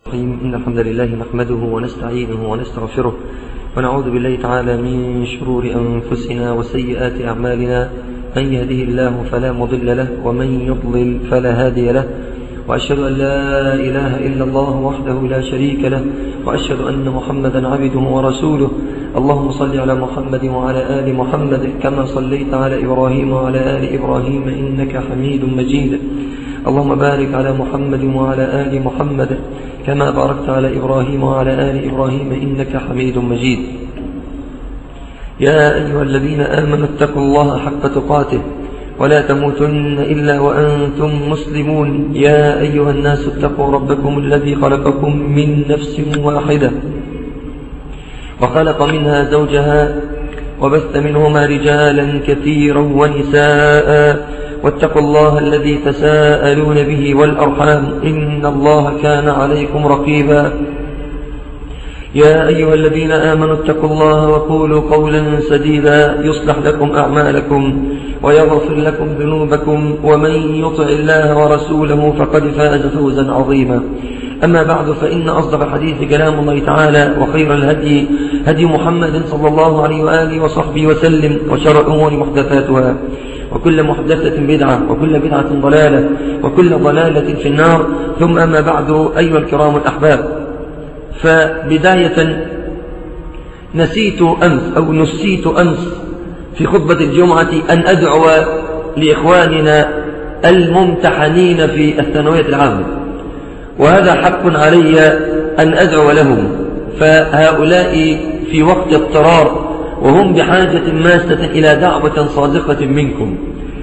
الرحيم إن الحمد لله نحمده ونستعينه ونستغفره ونعوذ بالله تعالى من شرور أنفسنا وسيئات أعمالنا من يهده الله فلا مضل له ومن يضلل فلا هادي له وأشهد أن لا إله إلا الله وحده لا شريك له وأشهد أن محمدا عبده ورسوله اللهم صل على محمد وعلى آل محمد كما صليت على إبراهيم وعلى آل إبراهيم إنك حميد مجيد اللهم بارك على محمد وعلى آل محمد كما باركت على إبراهيم وعلى آل إبراهيم إنك حميد مجيد يا أيها الذين آمنوا اتقوا الله حق تقاته ولا تموتن إلا وأنتم مسلمون يا أيها الناس اتقوا ربكم الذي خلقكم من نفس واحدة وخلق منها زوجها وبث منهما رجالا كثيرا ونساء واتقوا الله الذي تساءلون به والأرحام إن الله كان عليكم رقيبا يا أيها الذين آمنوا اتقوا الله وقولوا قولا سديدا يصلح لكم أعمالكم ويغفر لكم ذنوبكم ومن يطع الله ورسوله فقد فاز فوزا عظيما أما بعد فإن أصدق الحديث كلام الله تعالى وخير الهدي هدي محمد صلى الله عليه وآله وصحبه وسلم وشر الأمور محدثاتها وكل محدثة بدعة وكل بدعة ضلالة وكل ضلالة في النار ثم أما بعد أيها الكرام الأحباب فبداية نسيت أمس أو نسيت أمس في خطبة الجمعة أن أدعو لإخواننا الممتحنين في الثانوية العامة وهذا حق علي أن أدعو لهم فهؤلاء في وقت اضطرار وهم بحاجة ماسة إلى دعوة صادقة منكم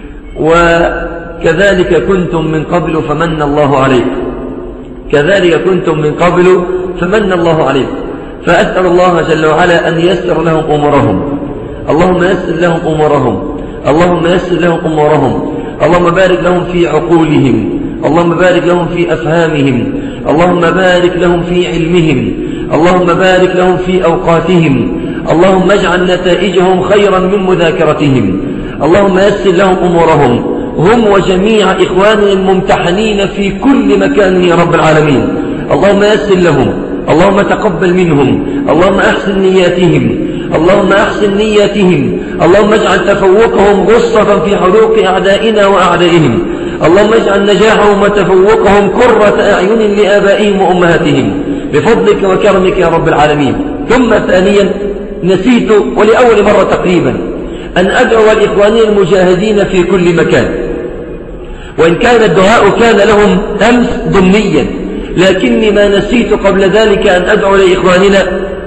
وكذلك كنتم من قبل فمن الله عليكم كذلك كنتم من قبل فمن الله عليكم فأسأل الله جل وعلا أن يسر لهم أمورهم اللهم يسر لهم أمورهم اللهم يسر لهم أمورهم اللهم بارك لهم في عقولهم اللهم بارك لهم في أفهامهم اللهم بارك لهم في علمهم اللهم بارك لهم في أوقاتهم اللهم اجعل نتائجهم خيرا من مذاكرتهم اللهم يسر لهم أمورهم هم وجميع إخواننا الممتحنين في كل مكان يا رب العالمين اللهم يسر لهم اللهم تقبل منهم اللهم أحسن نياتهم اللهم أحسن نياتهم اللهم اجعل تفوقهم غصة في حلوق أعدائنا وأعدائهم اللهم اجعل نجاحهم وتفوقهم قرة أعين لآبائهم وأمهاتهم بفضلك وكرمك يا رب العالمين ثم ثانيا نسيت ولأول مرة تقريبا أن أدعو لإخواني المجاهدين في كل مكان وإن كان الدعاء كان لهم أمس ضمنيا لكني ما نسيت قبل ذلك أن أدعو لإخواننا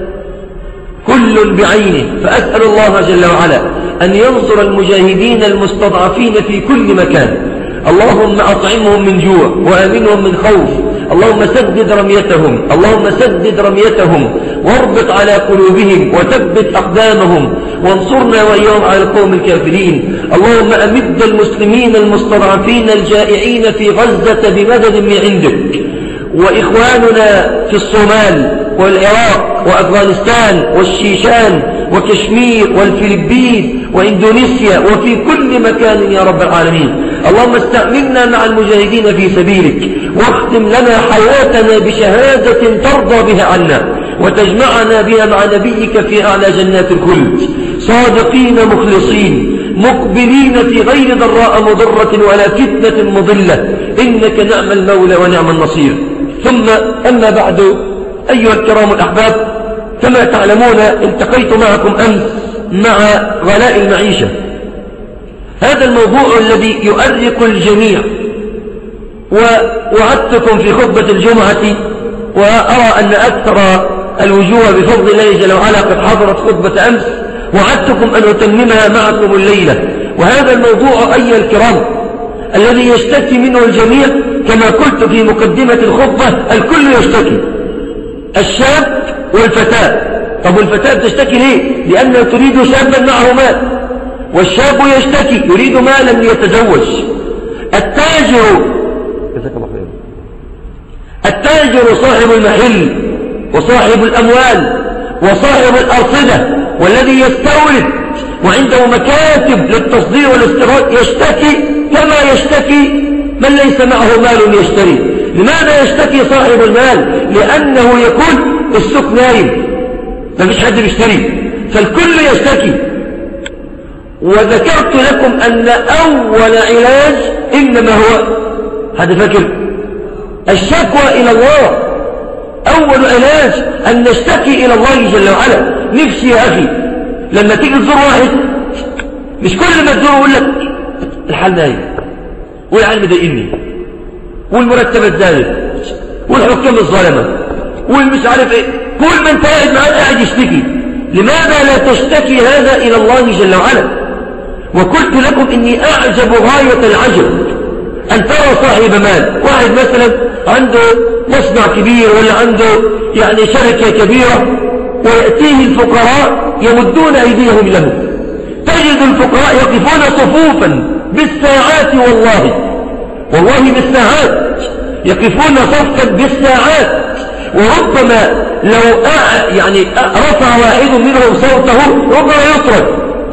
كل بعينه فأسأل الله جل وعلا أن ينصر المجاهدين المستضعفين في كل مكان اللهم أطعمهم من جوع وآمنهم من خوف اللهم سدد رميتهم اللهم سدد رميتهم واربط على قلوبهم وثبت أقدامهم وانصرنا وإياهم على القوم الكافرين اللهم أمد المسلمين المستضعفين الجائعين في غزة بمدد من عندك وإخواننا في الصومال والعراق وأفغانستان والشيشان وكشمير والفلبين وإندونيسيا وفي كل مكان يا رب العالمين اللهم استعملنا مع المجاهدين في سبيلك واختم لنا حياتنا بشهادة ترضى بها عنا وتجمعنا بها مع نبيك في أعلى جنات الخلد صادقين مخلصين مقبلين في غير ضراء مضرة ولا فتنة مضلة إنك نعم المولى ونعم النصير ثم أما بعد أيها الكرام الأحباب كما تعلمون التقيت معكم أمس مع غلاء المعيشة هذا الموضوع الذي يؤرق الجميع ووعدتكم في خطبة الجمعة وأرى أن أكثر الوجوه بفضل الله جل وعلا قد حضرت خطبة أمس وعدتكم أن أتممها معكم الليلة وهذا الموضوع أيها الكرام الذي يشتكي منه الجميع كما قلت في مقدمة الخطبة الكل يشتكي الشاب والفتاة طب والفتاة تشتكي ليه لأنها تريد شابا معه مال والشاب يشتكي يريد مالا ليتزوج التاجر التاجر صاحب المحل وصاحب الأموال وصاحب الأرصدة والذي يستورد وعنده مكاتب للتصدير والاستيراد يشتكي كما يشتكي من ليس معه مال يشتري لماذا يشتكي صاحب المال لأنه يكون السوق نايم ما فيش حد بيشتري فالكل يشتكي وذكرت لكم أن أول علاج إنما هو هذا فاكر الشكوى إلى الله أول علاج أن نشتكي إلى الله جل وعلا نفسي يا أخي لما تيجي تزور واحد مش كل ما تزوره يقول لك الحال نايم والعلم ضايقني والمرتبات زادت والحكام الظلمة والمش عارف ايه كل ما انت قاعد معاه قاعد يشتكي لماذا لا تشتكي هذا إلى الله جل وعلا وقلت لكم إني أعجب غاية العجب أن ترى صاحب مال واحد مثلا عنده مصنع كبير ولا عنده يعني شركة كبيرة ويأتيه الفقراء يمدون أيديهم له تجد الفقراء يقفون صفوفا بالساعات والله والله بالساعات يقفون صفا بالساعات وربما لو يعني رفع واحد منهم صوته ربما يطرد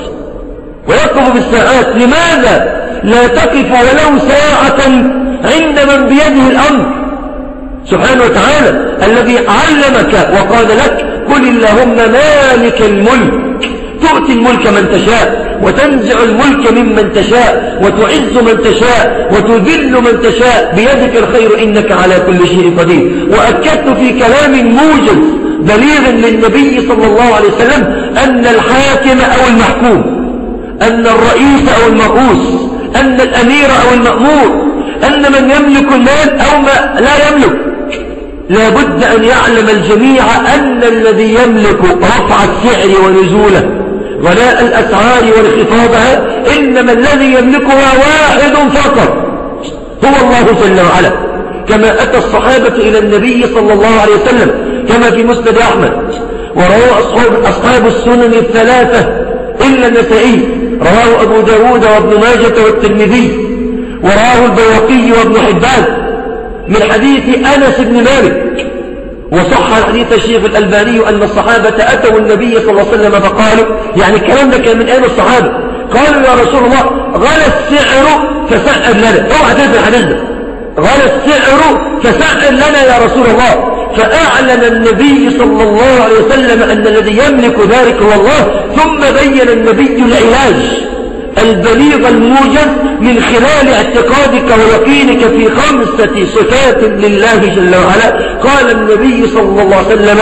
ويقف بالساعات لماذا لا تقف ولو ساعة عند من بيده الأمر سبحانه وتعالى الذي علمك وقال لك قل اللهم مالك الملك تؤتي الملك من تشاء وتنزع الملك ممن تشاء وتعز من تشاء وتذل من تشاء بيدك الخير إنك على كل شيء قدير وأكدت في كلام موجز بليغ للنبي صلى الله عليه وسلم أن الحاكم أو المحكوم أن الرئيس أو المرؤوس أن الأمير أو المأمور أن من يملك المال أو ما لا يملك لا بد أن يعلم الجميع أن الذي يملك رفع السعر ونزوله غلاء الأسعار وانخفاضها إنما الذي يملكها واحد فقط هو الله جل وعلا كما أتى الصحابة إلى النبي صلى الله عليه وسلم كما في مسند أحمد وروى أصحاب, أصحاب السنن الثلاثة إلا النسائي رواه أبو داود وابن ماجة والترمذي وراه البياقي وابن حبان من حديث أنس بن مالك وصح حديث الشيخ الألباني أن الصحابة أتوا النبي صلى الله عليه وسلم فقالوا يعني الكلام ده كان من أين الصحابة قالوا يا رسول الله غلى السعر فسعر لنا اوعى تنسى الحديث ده غلى السعر فسعر لنا يا رسول الله فأعلن النبي صلى الله عليه وسلم أن الذي يملك ذلك هو الله ثم بين النبي العلاج البليغ الموجز من خلال اعتقادك ويقينك في خمسة صفات لله جل وعلا قال النبي صلى الله عليه وسلم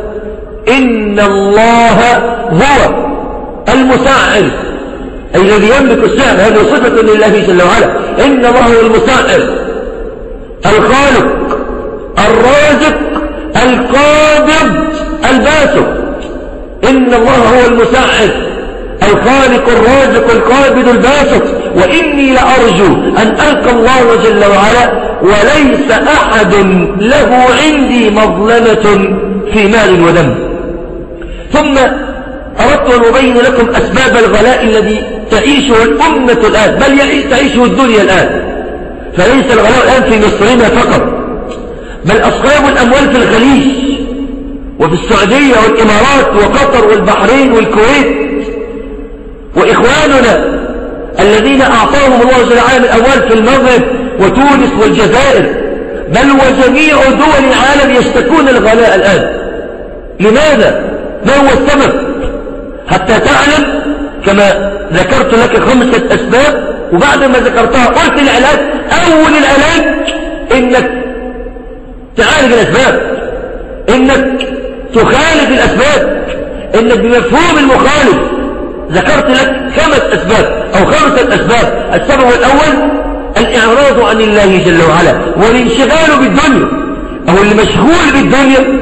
إن الله هو المسعر أي الذي يملك السعر هذه صفة لله جل وعلا إن الله هو المسعر الخالق الرازق القابض الباسط إن الله هو المسعر الخالق الرازق القابض الباسط وإني لأرجو أن ألقى الله جل وعلا وليس أحد له عندي مظلمة في مال ودم ثم أردت أن أبين لكم أسباب الغلاء الذي تعيشه الأمة الآن بل تعيشه الدنيا الآن فليس الغلاء الآن في مصرنا فقط بل أصحاب الأموال في الخليج وفي السعودية والإمارات وقطر والبحرين والكويت وإخواننا الذين أعطاهم الله جل وعلا من أموال في المغرب وتونس والجزائر بل وجميع دول العالم يشتكون الغلاء الآن لماذا؟ ما هو السبب؟ حتى تعلم كما ذكرت لك خمسة أسباب وبعد ما ذكرتها قلت العلاج أول العلاج إنك تعالج الأسباب إنك تخالف الأسباب إنك بمفهوم المخالف ذكرت لك خمس أسباب أو خمسة أسباب السبب الأول الإعراض عن الله جل وعلا والانشغال بالدنيا أو اللي مشغول بالدنيا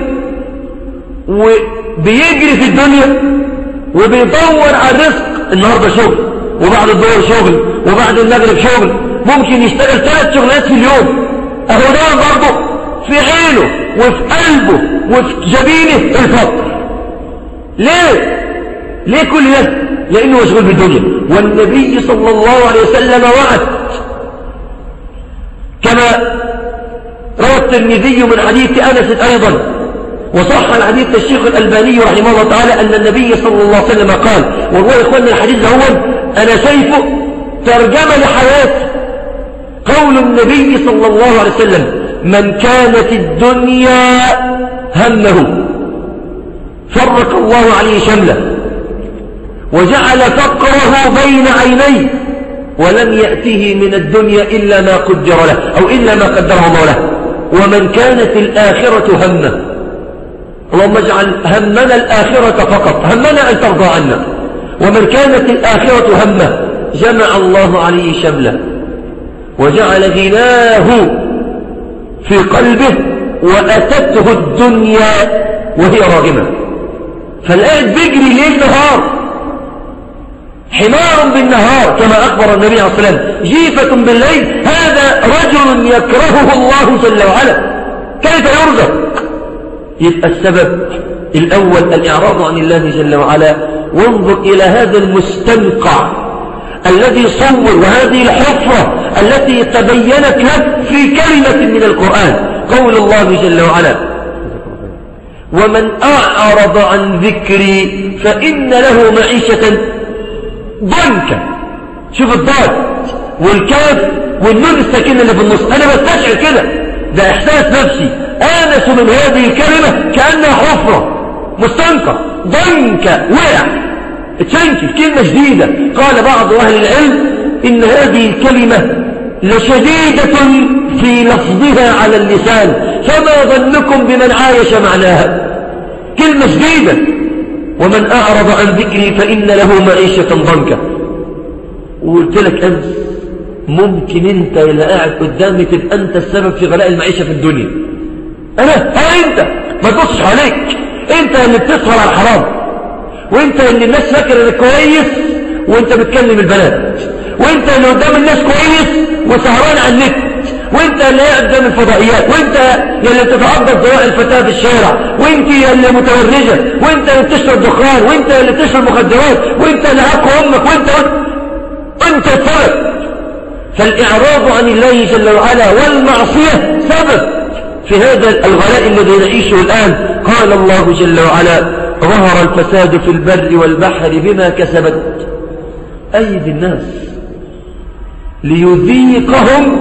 وبيجري في الدنيا وبيدور على الرزق النهاردة شغل وبعد الظهر شغل وبعد المغرب شغل ممكن يشتغل ثلاث شغلات في اليوم أهو ده برضه في عينه وفي قلبه وفي جبينه الفقر ليه؟ ليه كل ده؟ لأنه مشغول بالدنيا والنبي صلى الله عليه وسلم وعد كما روى الترمذي من حديث أنس أيضا وصح الحديث الشيخ الألباني رحمه الله تعالى أن النبي صلى الله عليه وسلم قال والله يا إخواننا الحديث هو أنا شايفه ترجمة لحياتي قول النبي صلى الله عليه وسلم من كانت الدنيا همه فرق الله عليه شمله وجعل فقره بين عينيه ولم يأته من الدنيا إلا ما قدر له أو إلا ما قدره الله له ومن كانت الآخرة همه اللهم اجعل همنا الآخرة فقط همنا أن ترضى عنا ومن كانت الآخرة همه جمع الله عليه شمله وجعل غناه في قلبه وأتته الدنيا وهي راغمة فالآن بيجري ليل نهار حمار بالنهار كما أخبر النبي عليه الصلاة والسلام جيفة بالليل هذا رجل يكرهه الله جل وعلا كيف يرزق يبقى السبب الأول الإعراض عن الله جل وعلا وانظر إلى هذا المستنقع الذي صور وهذه الحفرة التي تبينت لك في كلمة من القرآن قول الله جل وعلا ومن أعرض عن ذكري فإن له معيشة ضنكا شوف الضاد والكاف والنون الساكنة اللي في النص أنا بستشعر كده ده إحساس نفسي آنس من هذه الكلمة كأنها حفرة مستنقع ضنكا وقع اتشنكل كلمة جديدة قال بعض أهل العلم إن هذه الكلمة لشديدة في لفظها على اللسان فما ظنكم بمن عايش معناها كلمة جديدة ومن أعرض عن ذكري فإن له معيشة ضنكا وقلت لك أمس ممكن أنت اللي قاعد قدامي تبقى أنت السبب في غلاء المعيشة في الدنيا أنا ها أنت ما تبصش عليك أنت اللي بتسهر على الحرام وأنت اللي الناس فاكر انك كويس وأنت بتكلم البنات وأنت اللي قدام الناس كويس وسهران على النت وانت اللي قدام الفضائيات وانت اللي بتتعبد ضواء الفتاة في الشارع وانت اللي متورجة وانت اللي بتشرب دخان وانت اللي بتشرب مخدرات وانت اللي هاكو امك وانت وانت السبب فالاعراض عن الله جل وعلا والمعصية سبب في هذا الغلاء الذي نعيشه الآن قال الله جل وعلا ظهر الفساد في البر والبحر بما كسبت أيدي الناس ليذيقهم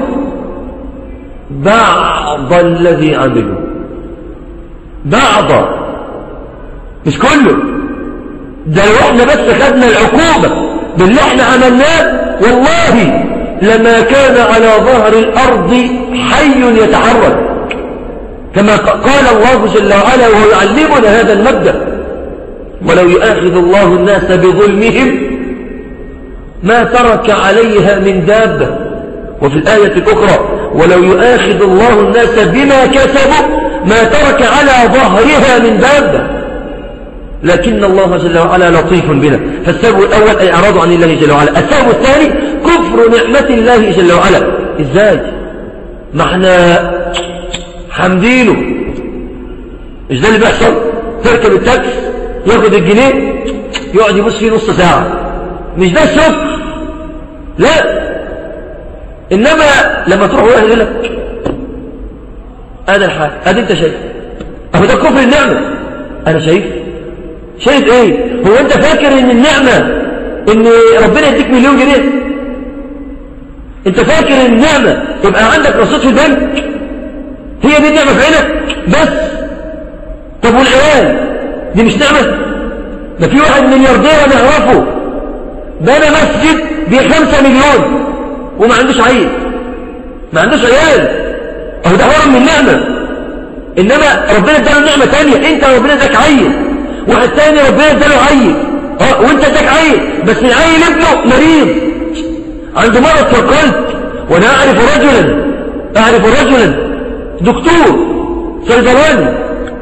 بعض الذي عملوا بعض مش كله ده لو احنا بس خدنا العقوبة باللي احنا عملناه والله لما كان على ظهر الأرض حي يتحرك كما قال الله جل وعلا وهو يعلمنا هذا المبدأ ولو يؤاخذ الله الناس بظلمهم ما ترك عليها من دابة وفي الآية الأخرى ولو يؤاخذ الله الناس بما كسبوا ما ترك على ظهرها من دابة لكن الله جل وعلا لطيف بنا فالسبب الأول أي أعراض عن الله جل وعلا السبب الثاني كفر نعمة الله جل وعلا إزاي ما احنا حمدينه مش ده اللي بيحصل تركب التاكس ياخد الجنيه يقعد يبص فيه نص ساعة مش ده الشكر لا إنما لما تروح واحد يقول لك هذا الحال هذا أنت شايف أهو ده كفر النعمة أنا شايف شايف إيه هو أنت فاكر إن النعمة إن ربنا يديك مليون جنيه أنت فاكر إن النعمة يبقى عندك رصيد في البنك هي دي النعمة في عينك بس طب والعيال دي مش نعمة ده في واحد ملياردير نعرفه بنى مسجد بخمسة مليون وما عندوش عيل ما عندوش عيال اهو ده هرم من نعمة انما ربنا اداله نعمة تانية انت ربنا اداك عيل واحد تاني ربنا اداله عيل اه وانت اداك عيل بس العيل ابنه مريض عنده مرض في القلب وانا اعرف رجلا اعرف رجلا دكتور صيدلاني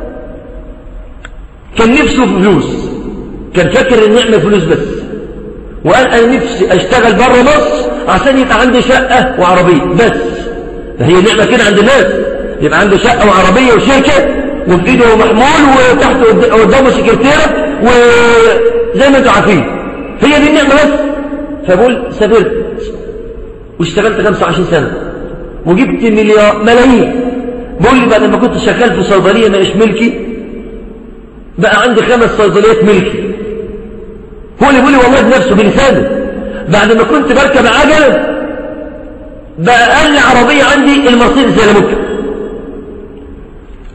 كان نفسه في فلوس كان فاكر النعمة فلوس بس وقال انا نفسي اشتغل بره مصر عشان يبقى عندي شقة وعربية بس فهي نعمة كده عند الناس يبقى عنده شقة وعربية وشركة وفي ايده محمول وتحت قدامه سكرتيرة وزي ما انتوا عارفين هي دي النعمة بس فبقول سافرت واشتغلت 25 سنة وجبت مليار ملايين بقول لي بعد ما كنت شغال في صيدلية ما مش ملكي بقى عندي خمس صيدليات ملكي هو اللي بيقول لي والله بنفسه بلسانه بعد ما كنت بركب عجل بقى أقل عربية عندي المرسيدس اللي ممكن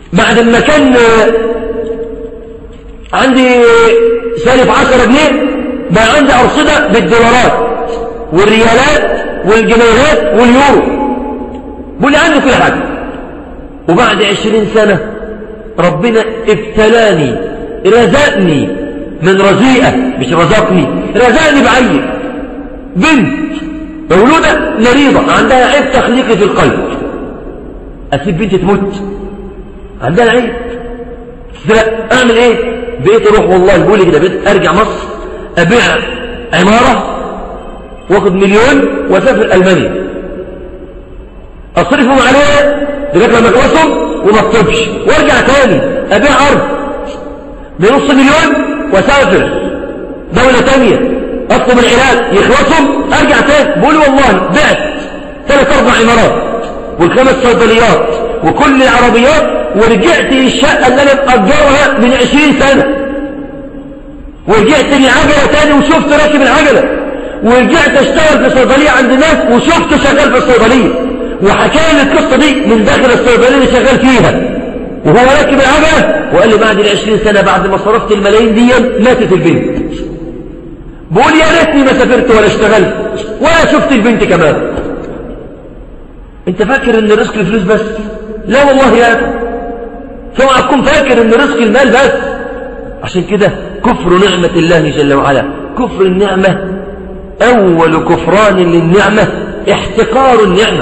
بعد ما كان عندي سالف عشرة جنيه بقى عندي أرصدة بالدولارات والريالات والجنيهات واليورو بقول لي عندي كل حاجة وبعد عشرين سنة ربنا ابتلاني رزقني من رزيئة مش رزقني رزقني بعيد بنت مولودة مريضة عندها عيب تخليقي في القلب أسيب بنتي تموت عندها عيب أعمل إيه بقيت أروح والله يقول لي كده بقيت أرجع مصر أبيع عمارة واخد مليون واسافر ألمانيا أصرفهم عليها لغاية لما أخلصهم وما اطلبش وارجع تاني أبيع أرض بنص مليون واسافر دولة تانية أطلب العلاج يخلصهم أرجع تاني بقول والله بعت ثلاث أربع عمارات والخمس صيدليات وكل العربيات ورجعت للشقة اللي أنا مأجرها من عشرين سنة ورجعت للعجلة تاني وشفت راكب العجلة ورجعت اشتغل في صيدلية عند ناس وشفته شغال في الصيدلية وحكى لي القصة دي من داخل الصيدلية اللي شغال فيها وهو راكب العجلة وقال لي بعد العشرين سنة بعد ما صرفت الملايين دي ماتت البنت بقول يا ريتني ما سافرت ولا اشتغلت ولا شفت البنت كمان انت فاكر ان رزق الفلوس بس لا والله يا اخي فوعى تكون فاكر ان رزق المال بس عشان كده كفر نعمة الله جل وعلا كفر النعمة أول كفران للنعمة احتقار النعمة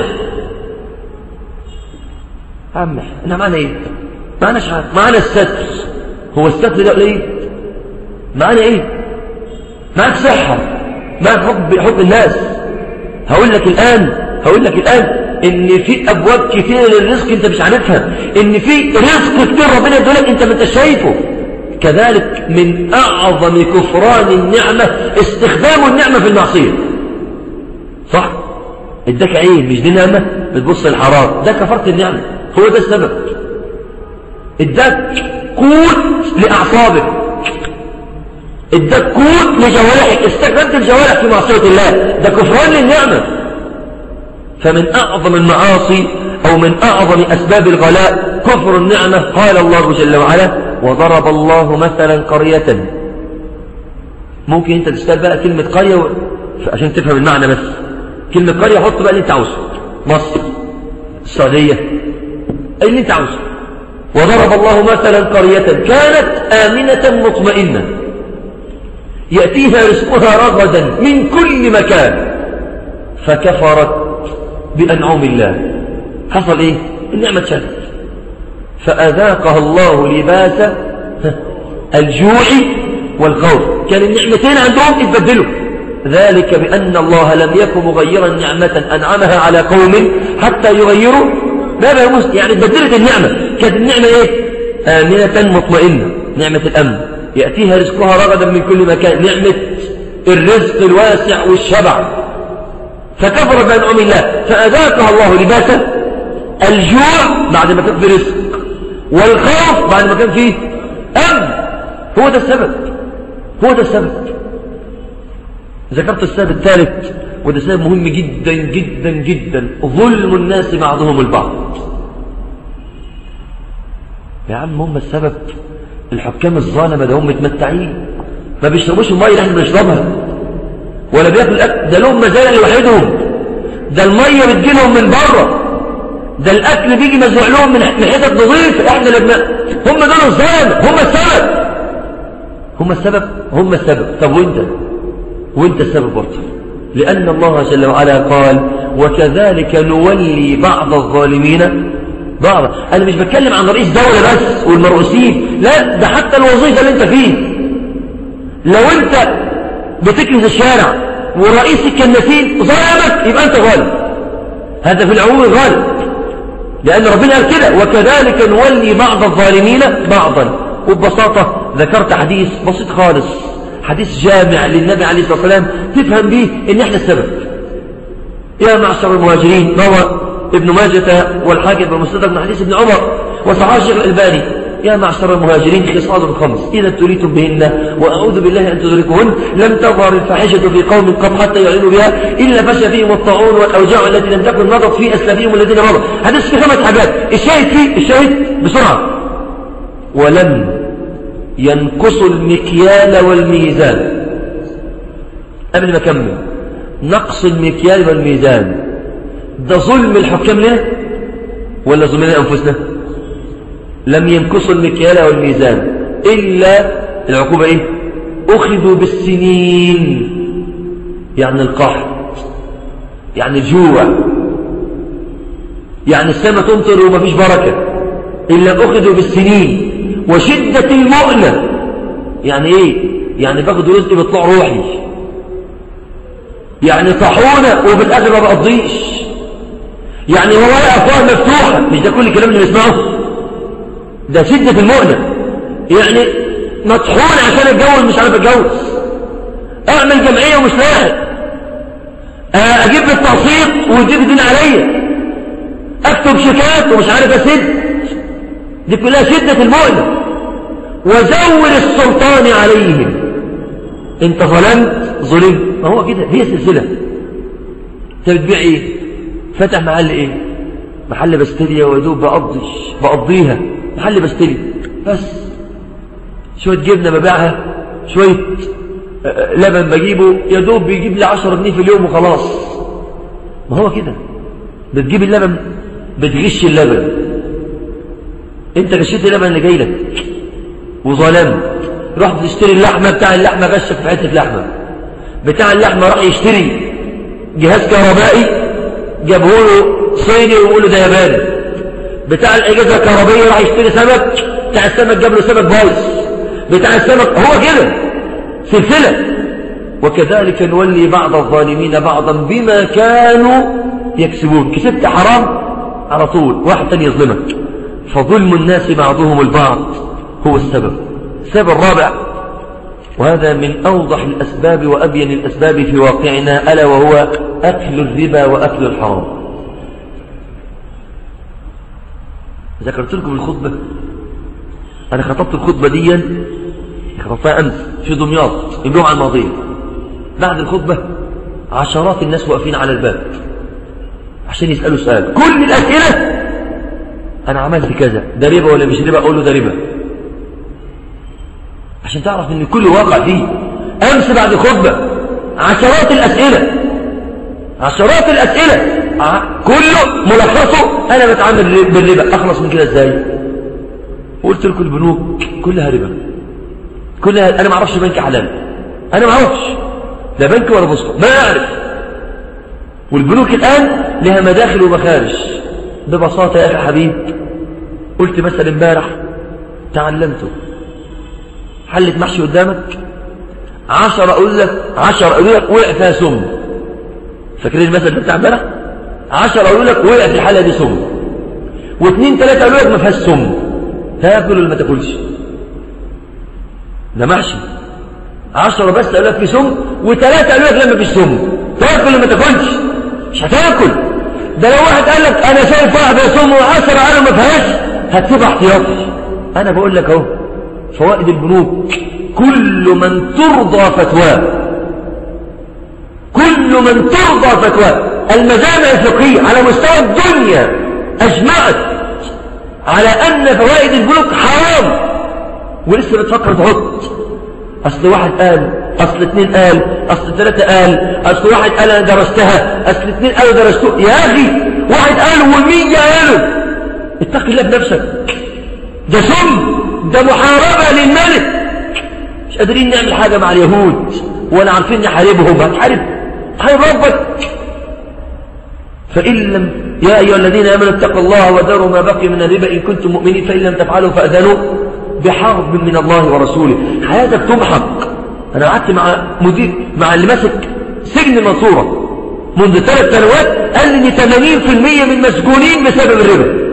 عم احنا معنا ايه معنا شعار معنا الستر هو الستر ده قليل معنا ايه معك صحة معك حب حب الناس هقول لك الآن هقول لك الآن ان في ابواب كتير للرزق انت مش عارفها ان في رزق كتير ربنا يدولك انت ما انت شايفه كذلك من اعظم كفران النعمة استخدام النعمة في المعصية صح اداك عين مش دي نعمة بتبص الحرام ده كفرت النعمة هو ده السبب اداك قوت لاعصابك اداك قوت لجوارحك استخدمت الجوارح في معصية الله ده كفران للنعمة فمن أعظم المعاصي أو من أعظم أسباب الغلاء كفر النعمة قال الله جل وعلا وضرب الله مثلا قرية ممكن أنت تشتغل بقى كلمة قرية و... عشان تفهم المعنى بس كلمة قرية حط بقى اللي أنت عاوزه مصر السعودية أي اللي أنت عاوزه وضرب الله مثلا قرية كانت آمنة مطمئنة يأتيها رزقها رغدا من كل مكان فكفرت بأنعم الله حصل إيه النعمة شلت فأذاقها الله لباس الجوع والخوف كان النعمتين عندهم اتبدلوا ذلك بأن الله لم يكن مغيرا نعمة أنعمها على قوم حتى يغيروا ما بيمس يعني اتبدلت النعمة كانت النعمة إيه آمنة مطمئنة نعمة الأمن يأتيها رزقها رغدا من كل مكان نعمة الرزق الواسع والشبع فكفر بأنعم الله فأذاقها الله لباس الجوع بعد ما كان في رزق والخوف بعد ما كان فيه أمن هو ده السبب هو ده السبب ذكرت السبب الثالث وده سبب مهم جدا جدا جدا ظلم الناس بعضهم البعض يا عم هم السبب الحكام الظالمة ده هم متمتعين ما بيشربوش المية اللي احنا بنشربها ولا بياكل الاكل ده لهم مزارع لوحدهم ده المية بتجيلهم من بره ده الاكل بيجي مزروع لهم من حتت نظيفه احنا اللي هم دول الظالم هم السبب هم السبب هم السبب طب وانت وانت السبب برضه لان الله جل وعلا قال وكذلك نولي بعض الظالمين بعض انا مش بتكلم عن رئيس دوله بس والمرؤوسين لا ده حتى الوظيفه اللي انت فيه لو انت بتكنز الشارع ورئيس الكناسين ظلمك يبقى انت غالب هذا في العموم غالب لأن ربنا قال كده وكذلك نولي بعض الظالمين بعضا وببساطة ذكرت حديث بسيط خالص حديث جامع للنبي عليه الصلاة والسلام تفهم به ان احنا السبب يا معشر المهاجرين روى ابن ماجة والحاكم بمستدرك من حديث ابن عمر وصحاح الشيخ الألباني يا معشر المهاجرين خصال خمس إذا ابتليتم بهن وأعوذ بالله أن تدركهن لم تظهر الفاحشة في قوم قط حتى يعلنوا بها إلا فشى فيهم الطاعون والأوجاع التي لم تكن مضت في أسلافهم الذين مضوا حديث في خمس حاجات الشاهد فيه الشاهد بسرعة ولم ينقصوا المكيال والميزان قبل ما أكمل نقص المكيال والميزان ده ظلم الحكام لنا ولا ظلمنا أنفسنا لم ينقصوا المكيال والميزان إلا العقوبة إيه أخذوا بالسنين يعني القحط يعني الجوع يعني السماء تمطر وما فيش بركة إلا أخذوا بالسنين وشدة المؤنة يعني إيه يعني باخد رزقي بيطلع روحي يعني طحونة وفي الآخر ما بقضيش يعني ورايا أفواه مفتوحة مش ده كل الكلام اللي بنسمعه ده شدة المؤنة يعني مطحون عشان اتجوز مش عارف اتجوز اعمل جمعية ومش لاحق اجيب التقسيط ويجيب الدين عليا اكتب شيكات ومش عارف اسد دي كلها شدة المؤنة وزور السلطان عليهم انت ظلمت ظلمت ما هو كده هي سلسلة انت بتبيع ايه فتح محل ايه محل بستلية ويدوب بقضيش بقضيها محل بستلي بس شوية جبنة ببيعها شوية لبن بجيبه يا دوب بيجيب لي 10 جنيه في اليوم وخلاص ما هو كده بتجيب اللبن بتغش اللبن انت غشيت اللبن اللي جاي لك وظلمت رحت تشتري اللحمة بتاع اللحمة غشك في حتة لحمة بتاع اللحمة راح يشتري جهاز كهربائي جابه له صيني ويقول له ده ياباني بتاع الأجهزة الكهربائية راح يشتري سمك بتاع السمك جاب له سمك بايظ بتاع السمك هو كده سلسلة وكذلك نولي بعض الظالمين بعضا بما كانوا يكسبون كسبت حرام على طول واحد تاني يظلمك فظلم الناس بعضهم البعض هو السبب السبب الرابع وهذا من أوضح الأسباب وأبين الأسباب في واقعنا ألا وهو أكل الربا وأكل الحرام ذكرت لكم الخطبة أنا خطبت الخطبة دي خطبتها أمس في دمياط الجمعة الماضية بعد الخطبة عشرات الناس واقفين على الباب عشان يسألوا سؤال كل الأسئلة أنا عملت كذا ده ربا ولا مش ربا أقول له ده ربا عشان تعرف ان كل واقع فيه امس بعد الخطبه عشرات الاسئله عشرات الاسئله كله ملخصه انا بتعامل بالربا اخلص من كده ازاي قلت لكم البنوك كلها ربا كلها انا ما اعرفش بنك حلال انا ما اعرفش لا بنك ولا بوسطه ما اعرف والبنوك الان لها مداخل ومخارج ببساطه يا اخي حبيب قلت مثلا امبارح تعلمته حلة محشي قدامك عشرة أقول لك عشرة أقول لك وقع فيها سم فاكرين المثل ده بتاع امبارح عشرة أقول لك وقع في الحلة دي سم واثنين ثلاثة أقول لك ما فيهاش سم تاكل ولا ما تاكلش ده محشي عشرة بس أقول لك في سم وثلاثة أقول لك لا ما فيش سم تاكل ولا ما تاكلش مش هتاكل ده لو واحد قال لك أنا شايف واحدة سم وعشرة قالوا ما فيهاش هتسيبها احتياطي أنا بقول لك أهو فوائد البنوك كل من ترضى فتواه كل من ترضى فتواه المجامع الفقهية على مستوى الدنيا أجمعت على أن فوائد البنوك حرام ولسه بتفكر تحط أصل واحد قال أصل اثنين قال أصل ثلاثة قال أصل واحد قال أنا درستها أصل اثنين قالوا درستوها يا أخي واحد قال والمية قالوا اتق الله بنفسك ده سم ده محاربة للملك مش قادرين نعمل حاجة مع اليهود ولا عارفين نحاربهم هتحارب تحارب ربك فإن لم يا أيها الذين آمنوا اتقوا الله وذروا ما بقي من الربا إن كنتم مؤمنين فإن لم تفعلوا فأذنوا بحرب من الله ورسوله حياتك تمحق أنا قعدت مع مدير مع اللي ماسك سجن المنصورة منذ ثلاث سنوات قال لي 80% من مسجونين بسبب الربا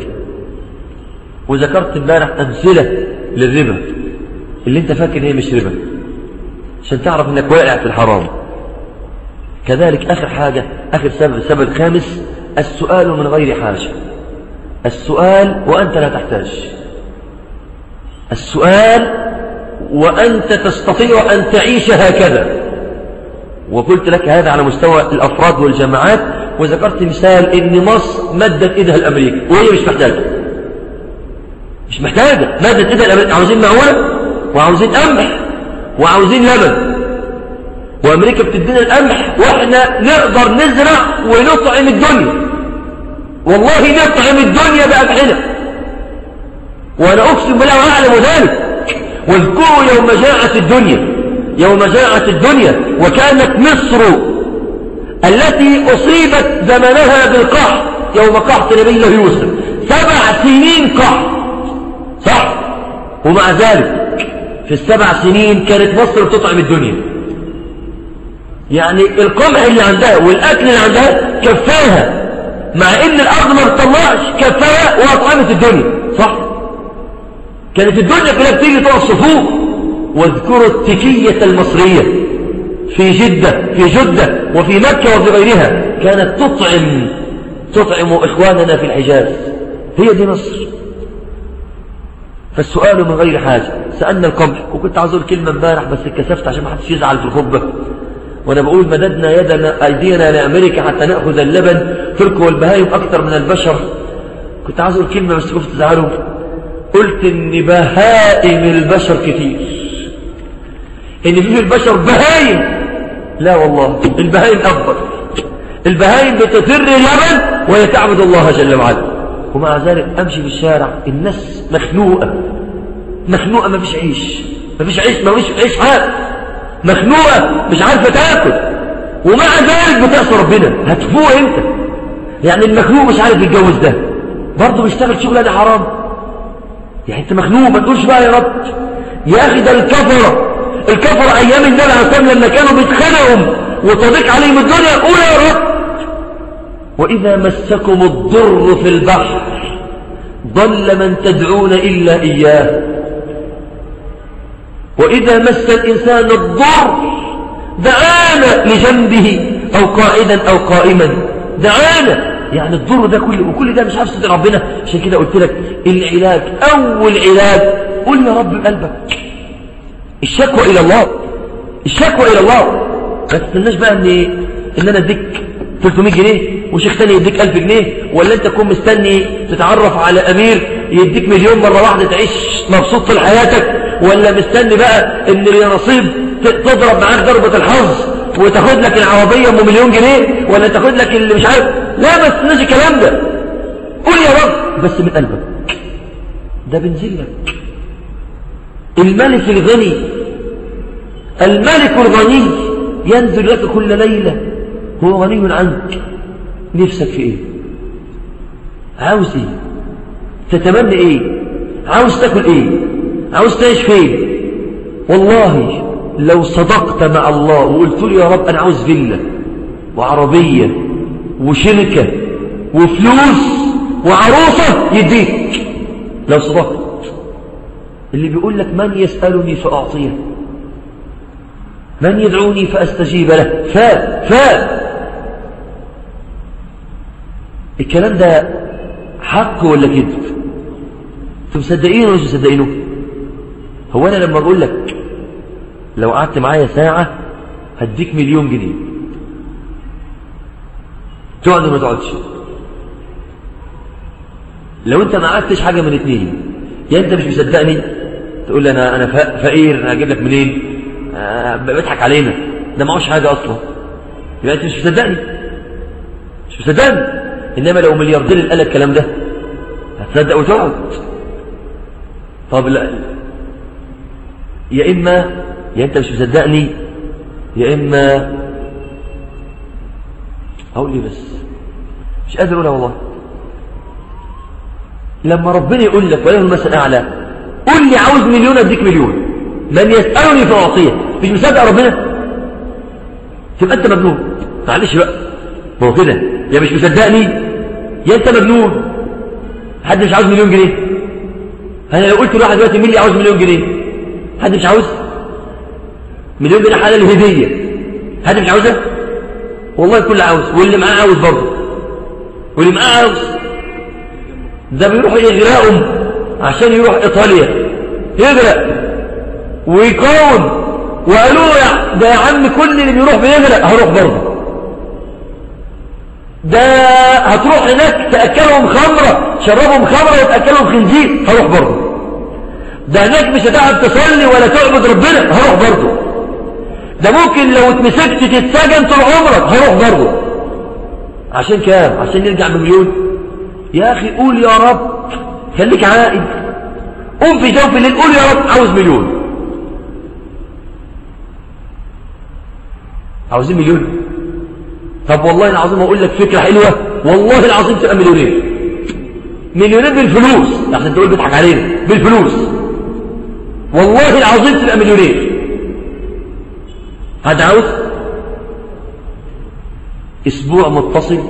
وذكرت امبارح أمثلة للربا اللي انت فاكر هي مش ربا عشان تعرف انك واقع في الحرام كذلك آخر حاجة آخر سبب السبب الخامس السؤال من غير حاجة السؤال وأنت لا تحتاج السؤال وأنت تستطيع أن تعيش هكذا وقلت لك هذا على مستوى الأفراد والجماعات وذكرت مثال إن مصر مدت إيدها الأمريكا وهي مش محتاجة مش محتاجة مادة إيه عاوزين معونة وعاوزين قمح وعاوزين لبن وأمريكا بتدينا القمح وإحنا نقدر نزرع ونطعم الدنيا والله نطعم الدنيا بأبحنا وأنا أقسم بالله وأعلم ذلك واذكروا يوم جاءت الدنيا يوم جاءت الدنيا وكانت مصر التي أصيبت زمنها بالقحط يوم قحط نبي الله يوسف سبع سنين قحط صح ومع ذلك في السبع سنين كانت مصر تطعم الدنيا يعني القمح اللي عندها والأكل اللي عندها كفاها مع ان الأرض ما بتطلعش كفاها وأطعمت الدنيا صح كانت الدنيا كلها بتيجي تقف صفوف واذكروا التكية المصرية في جدة في جدة وفي مكة وفي غيرها كانت تطعم تطعم إخواننا في الحجاز هي دي مصر فالسؤال من غير حاجة سألنا القمح وكنت عاوز اقول كلمة امبارح بس اتكسفت عشان ما حدش يزعل في الخطبة وانا بقول مددنا يدنا ايدينا لامريكا حتى ناخذ اللبن تركوا البهايم اكثر من البشر كنت عاوز اقول كلمة بس خفت تزعلوا قلت ان بهائم البشر كتير ان في البشر بهايم لا والله البهايم افضل البهايم بتفر اللبن وهي تعبد الله جل وعلا ومع ذلك امشي في الشارع الناس مخنوقه مخنوقه ما فيش عيش ما فيش عيش ما فيش عيش حال مخنوقه مش عارفه تاكل ومع ذلك بتعصي ربنا هتفوق انت يعني المخنوق مش عارف يتجوز ده برضه بيشتغل شغلانه حرام يعني انت مخنوق ما تقولش بقى يا رب يا اخي ده الكفره الكفره ايام النبي عليه الصلاه لما كانوا بيتخانقوا وتضيق عليهم الدنيا قول يا رب وإذا مسكم الضر في البحر ضل من تدعون إلا إياه وإذا مس الإنسان الضر دعانا لجنبه أو قاعدا أو قائما دعانا يعني الضر ده كله وكل ده مش عارف صدق ربنا عشان كده قلت لك العلاج أول علاج قل يا رب قلبك الشكوى إلى الله الشكوى إلى الله ما تستناش بقى ان ان انا اديك 300 جنيه وشيخ ثاني يديك 1000 جنيه ولا انت تكون مستني تتعرف على امير يديك مليون مرة واحدة تعيش مبسوط طول حياتك ولا مستني بقى ان النصيب تضرب معاك ضربة الحظ وتاخد لك العربية ام مليون جنيه ولا تاخد لك اللي مش عارف لا ما تستناش الكلام ده قول يا رب بس من قلبك ده بنزل لك الملك الغني الملك الغني ينزل لك كل ليلة هو غني عنك نفسك في ايه عاوز ايه تتمنى ايه عاوز تاكل ايه عاوز تعيش فين والله لو صدقت مع الله وقلت له يا رب انا عاوز فيلا وعربية وشركة وفلوس وعروسة يديك لو صدقت اللي بيقول لك من يسألني فأعطيه من يدعوني فأستجيب له فا فا الكلام ده حق ولا كذب انتوا مصدقينه ولا مش مصدقينه هو انا لما اقول لك لو قعدت معايا ساعة هديك مليون جنيه تقعد ولا ما تقعدش لو انت ما قعدتش حاجة من اتنين يا انت مش مصدقني تقول لي انا انا فقير انا هجيب لك منين آه بيضحك علينا ده معهوش حاجة اصلا يبقى انت مش مصدقني مش مصدقني إنما لو ملياردير اللي قال الكلام ده هتصدق وتقعد طب لا يا إما يا أنت مش مصدقني يا إما أقول لي بس مش قادر أقولها والله لما ربنا يقول لك وله المثل أعلى قول لي عاوز مليون أديك مليون من يسألني فأعطيه مش مصدق ربنا تبقى أنت مجنون معلش بقى ما هو كده يا مش مصدقني يا انت مجنون حد مش عاوز مليون جنيه انا لو قلت لواحد دلوقتي مين اللي عاوز مليون جنيه حد مش عاوز مليون جنيه حلال هديه حد مش عاوزها والله الكل عاوز واللي معاه عاوز برضه واللي معاه عاوز ده بيروح يغرقهم عشان يروح ايطاليا يغرق ويكون وقالوا له ده يا عم كل اللي بيروح بيغرق هروح برضه ده هتروح هناك تأكلهم خمرة شربهم خمرة وتأكلهم خنزير هروح برضه ده هناك مش هتعرف تصلي ولا تعبد ربنا هروح برضه ده ممكن لو اتمسكت تتسجن طول عمرك هروح برضه عشان كام عشان نرجع بمليون يا اخي قول يا رب خليك عائد قوم في جوف الليل قول يا رب عاوز مليون عاوزين مليون طب والله العظيم اقول لك فكره حلوه والله العظيم تبقى مليونين مليونين بالفلوس عشان تقول بيضحك علينا بالفلوس والله العظيم تبقى مليونين هذا عاوز اسبوع متصل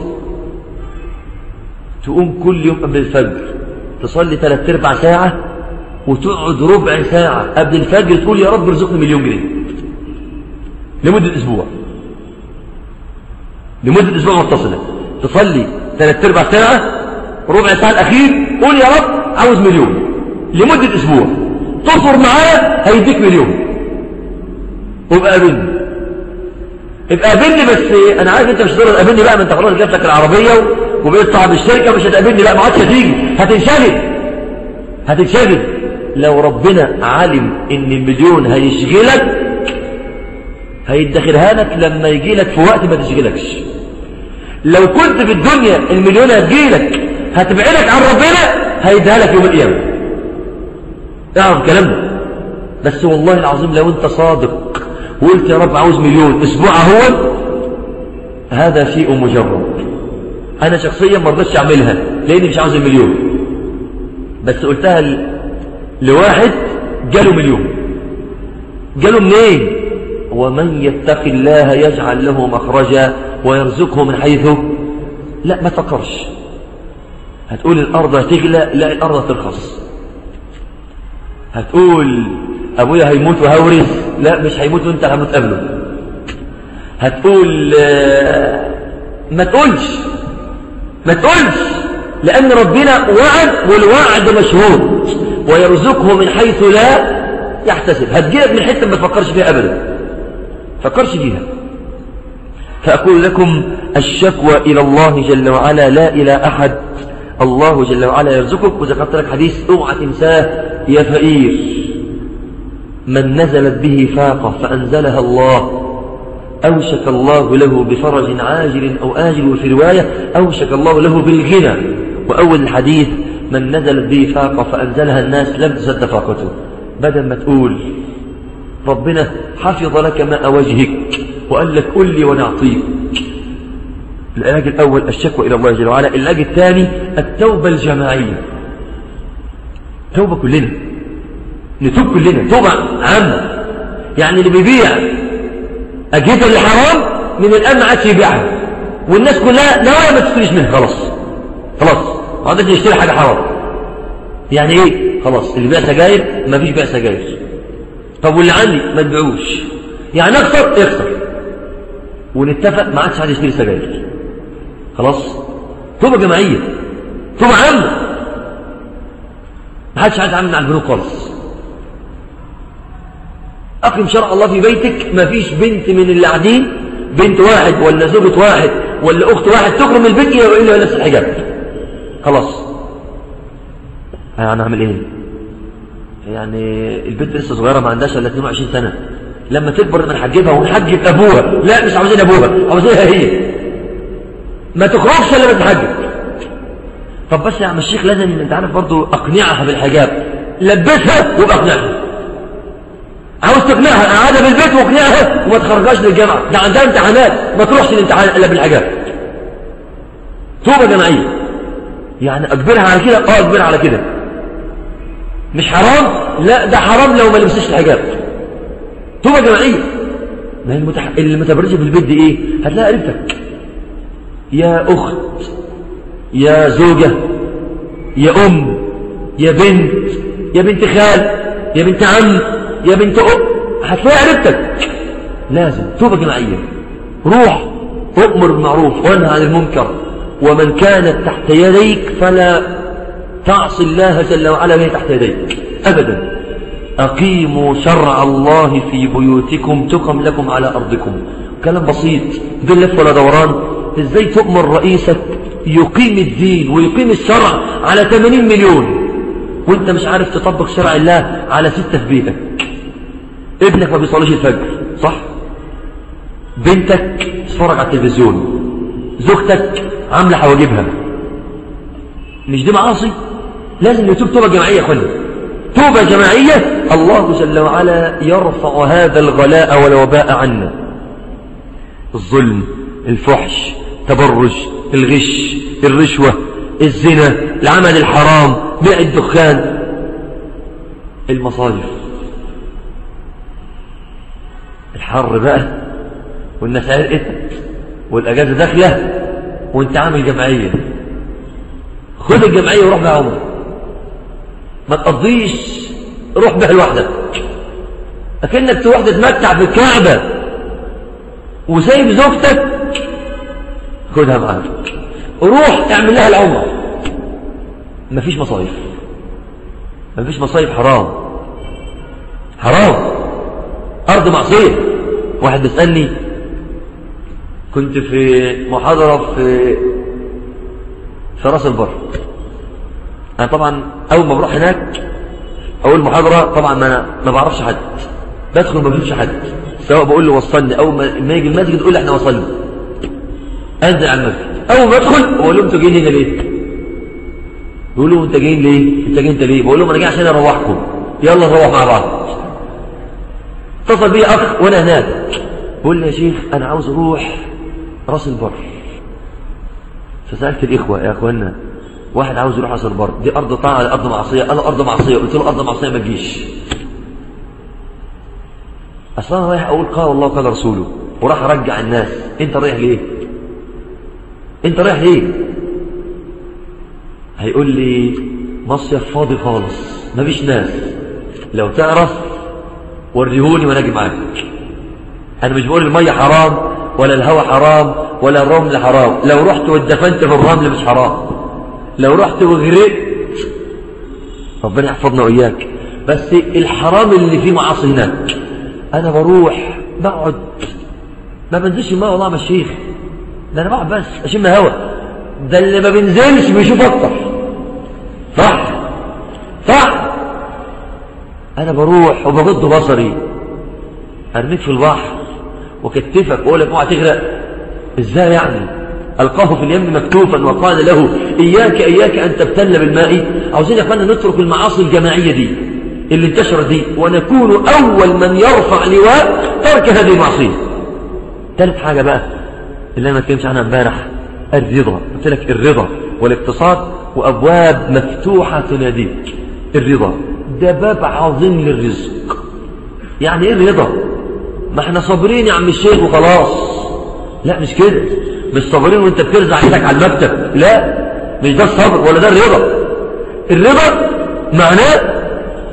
تقوم كل يوم قبل الفجر تصلي ثلاث ارباع ساعه وتقعد ربع ساعه قبل الفجر تقول يا رب ارزقني مليون جنيه لمده اسبوع لمده اسبوع متصله تصلي ثلاث ارباع ساعه ربع ساعه الاخير قول يا رب عاوز مليون لمده اسبوع تصبر معاه هيديك مليون وابقى قابلني ابقى قابلني بس انا عارف انت مش هتقدر تقابلني بقى ما انت خلاص جات لك العربيه وبقيت صاحب الشركه مش هتقابلني لا ما عادش هتيجي هتنشغل هتنشغل لو ربنا علم ان المليون هيشغلك هيدخرها لك لما يجي لك في وقت ما تشغلكش لو كنت في الدنيا المليون هتجيلك هتبعدك عن ربنا هيديها لك يوم القيامه اعرف الكلام ده بس والله العظيم لو انت صادق وقلت يا رب عاوز مليون اسبوع هو هذا شيء مجرد انا شخصيا ما رضيتش اعملها لاني مش عاوز المليون بس قلتها ل... لواحد جاله مليون جاله منين ومن يتق الله يجعل له مخرجا ويرزقه من حيث لا ما تفكرش هتقول الارض هتغلى لا الارض هترخص هتقول ابويا هيموت وهورث لا مش هيموت وانت هموت قبله هتقول ما تقولش ما تقولش لان ربنا وعد والوعد مشهور ويرزقه من حيث لا يحتسب هتجيلك من حته ما تفكرش فيها ابدا فكرش فيها فاقول لكم الشكوى الى الله جل وعلا لا الى احد الله جل وعلا يرزقك وذكرت لك حديث اوعى تنساه يا فقير من نزلت به فاقة فأنزلها الله أوشك الله له بفرج عاجل أو آجل وفي رواية أوشك الله له بالغنى وأول الحديث من نزلت به فاقة فأنزلها الناس لم تسد فاقته بدل ما تقول ربنا حفظ لك ماء وجهك وقال لك قل لي ونعطيك العلاج الأول الشكوى إلى الله جل وعلا العلاج الثاني التوبة الجماعية توبة كلنا نتوب كلنا توبة عامة يعني اللي بيبيع أجهزة الحرام من الآن ما عادش يبيعها والناس كلها نوايا ما تشتريش منها خلاص خلاص ما عادش يشتري حاجة حرام يعني ايه خلاص اللي بيع سجاير ما فيش بيع سجاير طب واللي عندي ما تبيعوش يعني اخسر اخسر ونتفق ما عادش حد يشتري سجاير خلاص توبة جماعية توبة عامة ما حدش عايز يتعامل مع البنوك خالص أقم شرع الله في بيتك ما فيش بنت من اللي قاعدين بنت واحد ولا زوجة واحد ولا أخت واحد تخرج من البيت إلا لابس الحجاب خلاص أنا أعمل إيه يعني البنت لسه صغيرة ما عندهاش إلا 22 سنة لما تكبر نحجبها ونحجب أبوها لا مش عاوزين أبوها عاوزينها هي ما تخرجش إلا تتحجب طب بس يا عم الشيخ لازم انت عارف برضه اقنعها بالحجاب لبسها وابقى اقنعها عاوز تقنعها قاعده في البيت واقنعها وما تخرجهاش للجامعه ده عندها امتحانات ما تروحش الامتحان الا بالحجاب توبه جماعيه يعني اجبرها على كده اه اجبرها على كده مش حرام لا ده حرام لو ما لبسش الحجاب توبه جماعيه ما هي المتح... اللي متبرجه في البيت دي ايه هتلاقي قريبتك يا اخت يا زوجة يا أم يا بنت يا بنت خال يا بنت عم يا بنت أم هتلاقي قريبتك لازم توبة جماعية روح أؤمر بالمعروف وانهى عن المنكر ومن كانت تحت يديك فلا تعصي الله جل وعلا وهي تحت يديك أبدا أقيموا شرع الله في بيوتكم تقم لكم على أرضكم كلام بسيط بدون لف ولا دوران ازاي تؤمر رئيسك يقيم الدين ويقيم الشرع على 80 مليون وانت مش عارف تطبق شرع الله على ستة في بيتك ابنك ما بيصليش الفجر صح بنتك تتفرج على التلفزيون زوجتك عاملة حواجبها مش دي معاصي لازم يتوب توبة جماعية يا اخوانا توبة جماعية الله جل وعلا يرفع هذا الغلاء والوباء عنا الظلم الفحش تبرج الغش الرشوة الزنا العمل الحرام بيع الدخان المصارف الحر بقى والناس عرقت والأجازة داخلة وانت عامل جمعية خد الجمعية وروح بها عمر ما تقضيش روح بها لوحدك أكنك تروح تتمتع في الكعبة وسايب زوجتك خدها معاك روح اعمل لها العمر مفيش مصايف مفيش مصايف حرام حرام أرض معصية واحد بيسألني كنت في محاضرة في في راس البر أنا طبعا أول ما بروح هناك أول محاضرة طبعا ما ما بعرفش حد بدخل ما بشوفش حد سواء بقول له وصلني أول ما يجي المسجد يقول لي احنا وصلنا أنزل على المسجد أول ما أدخل بقول لهم أنتوا جايين هنا ليه؟ بيقولوا أنت جايين ليه؟ أنت جاي أنت ليه؟ بقول لهم أنا جاي عشان أروحكم يلا نروح مع بعض اتصل بي أخ وأنا هناك بقول لي يا شيخ أنا عاوز أروح راس البر فسألت الإخوة يا أخوانا واحد عاوز يروح راس البر دي أرض طاعة ولا أرض معصية قال أرض معصية قلت له أرض معصية ما تجيش أصلا أنا رايح أقول قال الله قال رسوله وراح أرجع الناس أنت رايح ليه أنت رايح ليه هيقول لي مصيف فاضي خالص مفيش ناس لو تعرف وريهوني وانا اجي معاك انا مش بقول الميه حرام ولا الهواء حرام ولا الرمل حرام لو رحت واتدفنت في الرمل مش حرام لو رحت وغرقت ربنا يحفظنا واياك بس الحرام اللي فيه معاصي هناك انا بروح بقعد ما بنزلش الماء والله يا الشيخ ده انا بقعد بس اشم هوا ده اللي ما بينزلش بيشوف اكتر صح صح انا بروح وبغض بصري ارميك في البحر وكتفك واقول لك اوعى تغرق ازاي يعني القاه في اليم مكتوفا وقال له اياك اياك ان تبتل بالماء عاوزين يا اخوانا نترك المعاصي الجماعيه دي اللي انتشرت دي ونكون اول من يرفع لواء ترك هذه المعصيه ثالث حاجه بقى اللي انا ما اتكلمش عنها امبارح الرضا قلت لك الرضا والاقتصاد وابواب مفتوحه تناديك الرضا ده باب عظيم للرزق يعني ايه الرضا ما احنا صابرين يا عم الشيخ وخلاص لا مش كده مش صابرين وانت بترزع ايدك على المكتب لا مش ده الصبر ولا ده الرضا الرضا معناه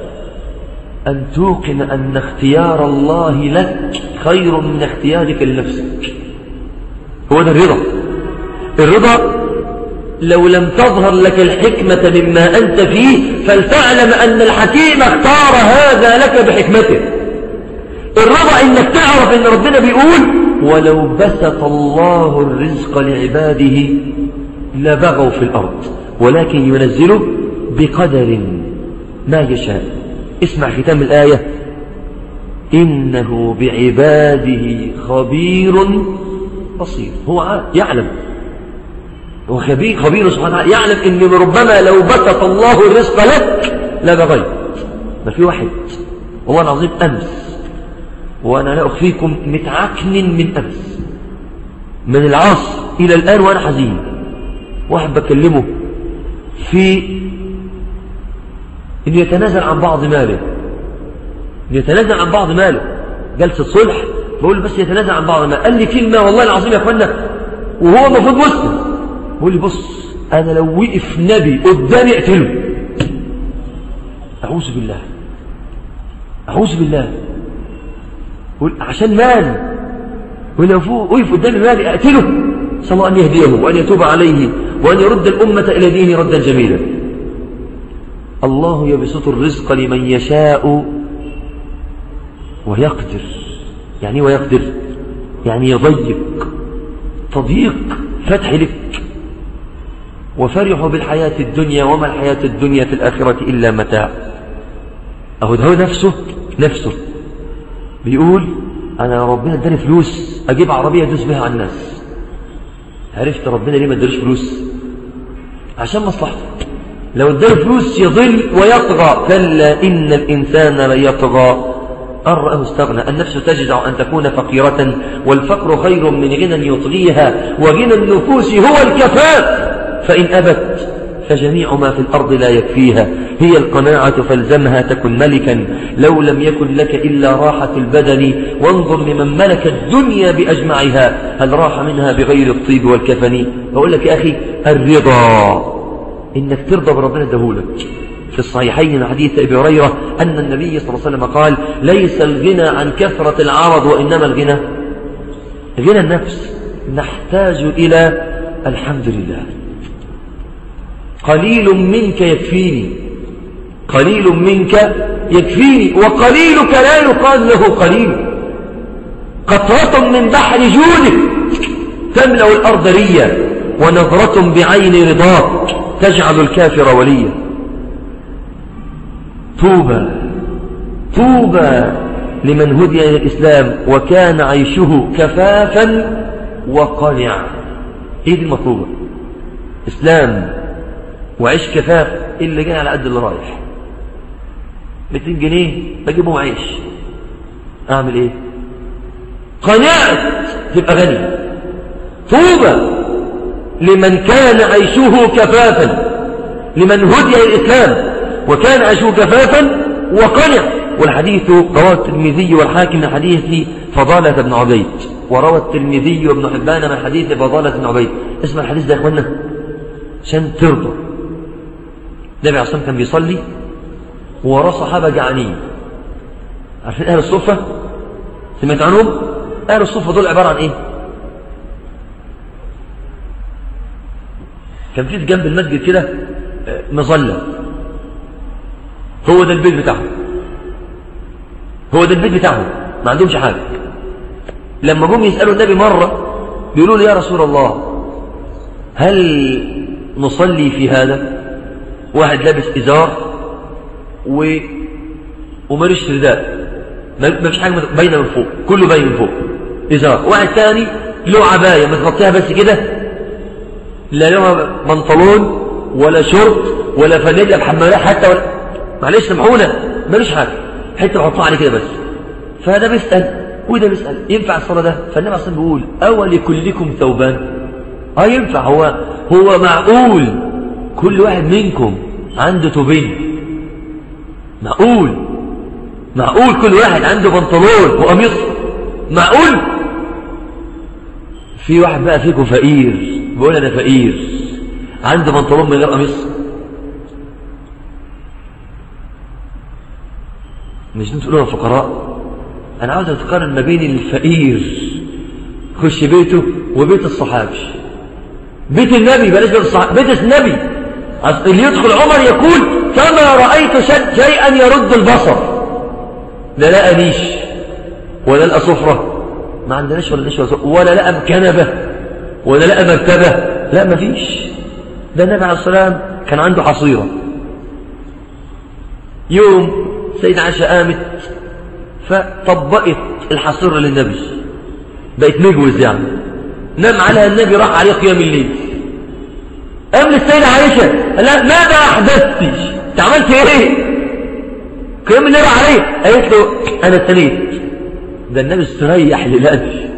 أن توقن أن اختيار الله لك خير من اختيارك لنفسك هو ده الرضا الرضا لو لم تظهر لك الحكمة مما أنت فيه فلتعلم أن الحكيم اختار هذا لك بحكمته الرضا إنك تعرف أن ربنا بيقول ولو بسط الله الرزق لعباده لبغوا في الأرض ولكن ينزله بقدر ما يشاء اسمع ختام الآية إنه بعباده خبير بصير هو يعلم هو خبير خبير سبحانه وتعالى يعلم ان ربما لو بسط الله الرزق لك لبغيت ما في واحد هو العظيم امس وانا لا اخفيكم متعكن من امس من العصر الى الان وانا حزين واحد بكلمه في انه يتنازل عن بعض ماله يتنازل عن بعض ماله جلسه صلح بقول بس يتنازل عن بعض ماله قال لي كلمه والله العظيم يا اخوانا وهو المفروض مسلم بقول لي بص انا لو وقف نبي قدامي اقتله اعوذ بالله اعوذ بالله قول عشان مال ولو وقف قدامي مال اقتله صلى الله ان يهديه وان يتوب عليه وان يرد الامه الى دينه ردا جميلا الله يبسط الرزق لمن يشاء ويقدر يعني ويقدر يعني يضيق تضييق فتح لك وفرحوا بالحياة الدنيا وما الحياة الدنيا في الآخرة إلا متاع أهو ده هو نفسه نفسه بيقول أنا ربنا اداني فلوس أجيب عربية أدوس بها على الناس عرفت ربنا ليه ما ادالوش فلوس عشان مصلحته لو اداله فلوس يضل ويطغى كلا إن الإنسان ليطغى أن رآه استغنى النفس تجزع أن تكون فقيرة والفقر خير من غنى يطغيها وغنى النفوس هو الكفاف فإن أبت فجميع ما في الأرض لا يكفيها هي القناعة فالزمها تكن ملكا لو لم يكن لك إلا راحة البدن وانظر لمن ملك الدنيا بأجمعها هل راح منها بغير الطيب والكفن أقول لك يا أخي الرضا إنك ترضى بربنا دهولك في الصحيحين من حديث أبي هريرة أن النبي صلى الله عليه وسلم قال ليس الغنى عن كثرة العرض وإنما الغنى غنى النفس نحتاج إلى الحمد لله قليل منك يكفيني قليل منك يكفيني وقليلك لا يقال له قليل قطرة من بحر جودك تملأ الأرض ريا ونظرة بعين رضاك تجعل الكافر وليا طوبى طوبى لمن هدي إلى الإسلام وكان عيشه كفافا وقنع ايه دي المطلوبة إسلام وعيش كفاف اللي جاي على قد اللي رايح 200 جنيه بجيبهم عيش اعمل ايه قناعت تبقى غني طوبى لمن كان عيشه كفافا لمن هدي الإسلام وكان عيشه كفافا وقنع والحديث رواه الترمذي والحاكم من حديث فضالة بن عبيد وروى الترمذي وابن حبان من حديث فضالة بن عبيد اسم الحديث ده يا اخوانا عشان ترضى النبي عليه الصلاة كان بيصلي ووراه صحابة جعانين عارفين أهل الصفة سمعت عنهم أهل الصفة دول عبارة عن إيه كان في جنب المسجد كده مظلة هو ده البيت بتاعهم هو ده البيت بتاعهم ما عندهمش حاجة لما جم يسألوا النبي مرة بيقولوا له يا رسول الله هل نصلي في هذا واحد لابس إزار و... ومالوش رداء ما فيش حاجة باينة من فوق كله باين من فوق إزار واحد تاني له عباية متغطيها بس كده لا له بنطلون ولا شورت ولا فانيلا بحمالات حتى ولا معلش سامحونا مالوش حاجة حتة بحطها عليه كده بس فده بيسأل وده بيسأل ينفع الصلاة ده فالنبي عليه بيقول أول كلكم ثوبان اه ينفع هو هو معقول كل واحد منكم عنده توبين معقول معقول كل واحد عنده بنطلون وقميص معقول في واحد بقى فيكم فقير بيقول انا فقير عنده بنطلون من غير قميص مش انتوا تقولوا فقراء انا عاوز اتقارن ما بين الفقير خش بيته وبيت الصحابي بيت النبي بلاش بيت الصحابي بيت النبي اللي يدخل عمر يقول فما رأيت شيئا يرد البصر لا لقى نيش ولا لقى صفرة ما عندناش ولا نيش ولا لقى كنبة ولا لقى مرتبة لا ما فيش ده النبي عليه السلام كان عنده حصيرة يوم سيدة عائشة قامت فطبقت الحصيرة للنبي بقت مجوز يعني نام عليها النبي راح عليه قيام الليل قام للسيدة عائشة لا ماذا أحدثت انت عملت ايه قيام الليل عليه قالت له انا سنيت ده النبي استريح للأبي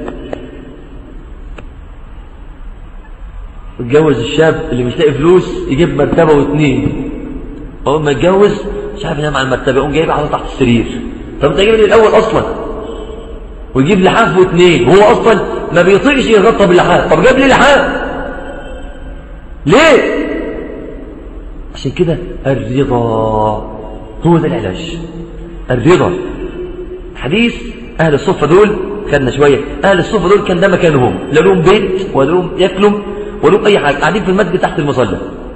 اتجوز الشاب اللي مش لاقي فلوس يجيب مرتبة واثنين اول ما اتجوز مش عارف ينام على المرتبة يقوم جايبها على تحت السرير طب انت جايب لي الاول اصلا ويجيب لحاف واثنين وهو اصلا ما بيطيقش يغطى باللحاف طب جاب لي لحاف ليه عشان كده الرضا هو ده العلاج الرضا حديث أهل الصفة دول خدنا شوية أهل الصفة دول كان ده مكانهم لا لهم بيت ولا لهم ياكلوا ولا لهم أي حاجة قاعدين في المسجد تحت المصلى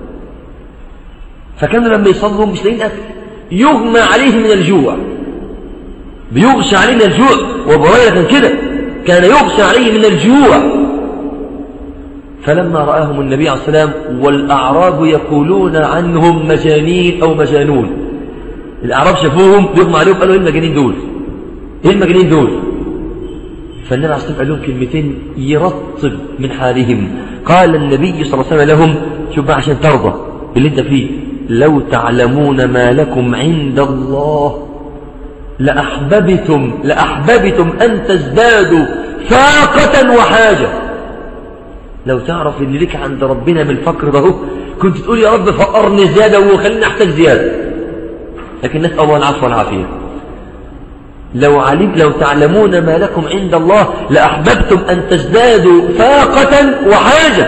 فكانوا لما يصلوا مش لاقيين أكل يغمى عليه من الجوع بيغشى عليه من الجوع وابو هريره كان كده كان يغشى عليه من الجوع فلما رآهم النبي عليه السلام والأعراب يقولون عنهم مجانين أو مجانون الأعراب شافوهم بيغمى عليهم قالوا إيه المجانين دول إيه المجانين دول فالنبي عليه السلام قال لهم كلمتين يرطب من حالهم قال النبي صلى الله عليه وسلم لهم شوف بقى عشان ترضى اللي انت فيه لو تعلمون ما لكم عند الله لأحببتم لأحببتم أن تزدادوا فاقة وحاجة لو تعرف اللي لك عند ربنا من الفقر ده كنت تقول يا رب فقرني زيادة وخليني أحتاج زيادة لكن نسأل الله العفو والعافية لو علم لو تعلمون ما لكم عند الله لأحببتم أن تزدادوا فاقة وحاجة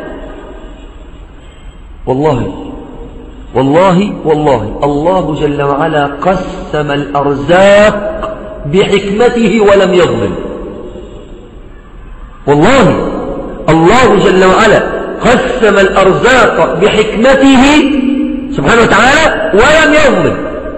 والله والله والله الله جل وعلا قسم الأرزاق بحكمته ولم يظلم والله الله جل وعلا قسم الأرزاق بحكمته سبحانه وتعالى ولم يظلم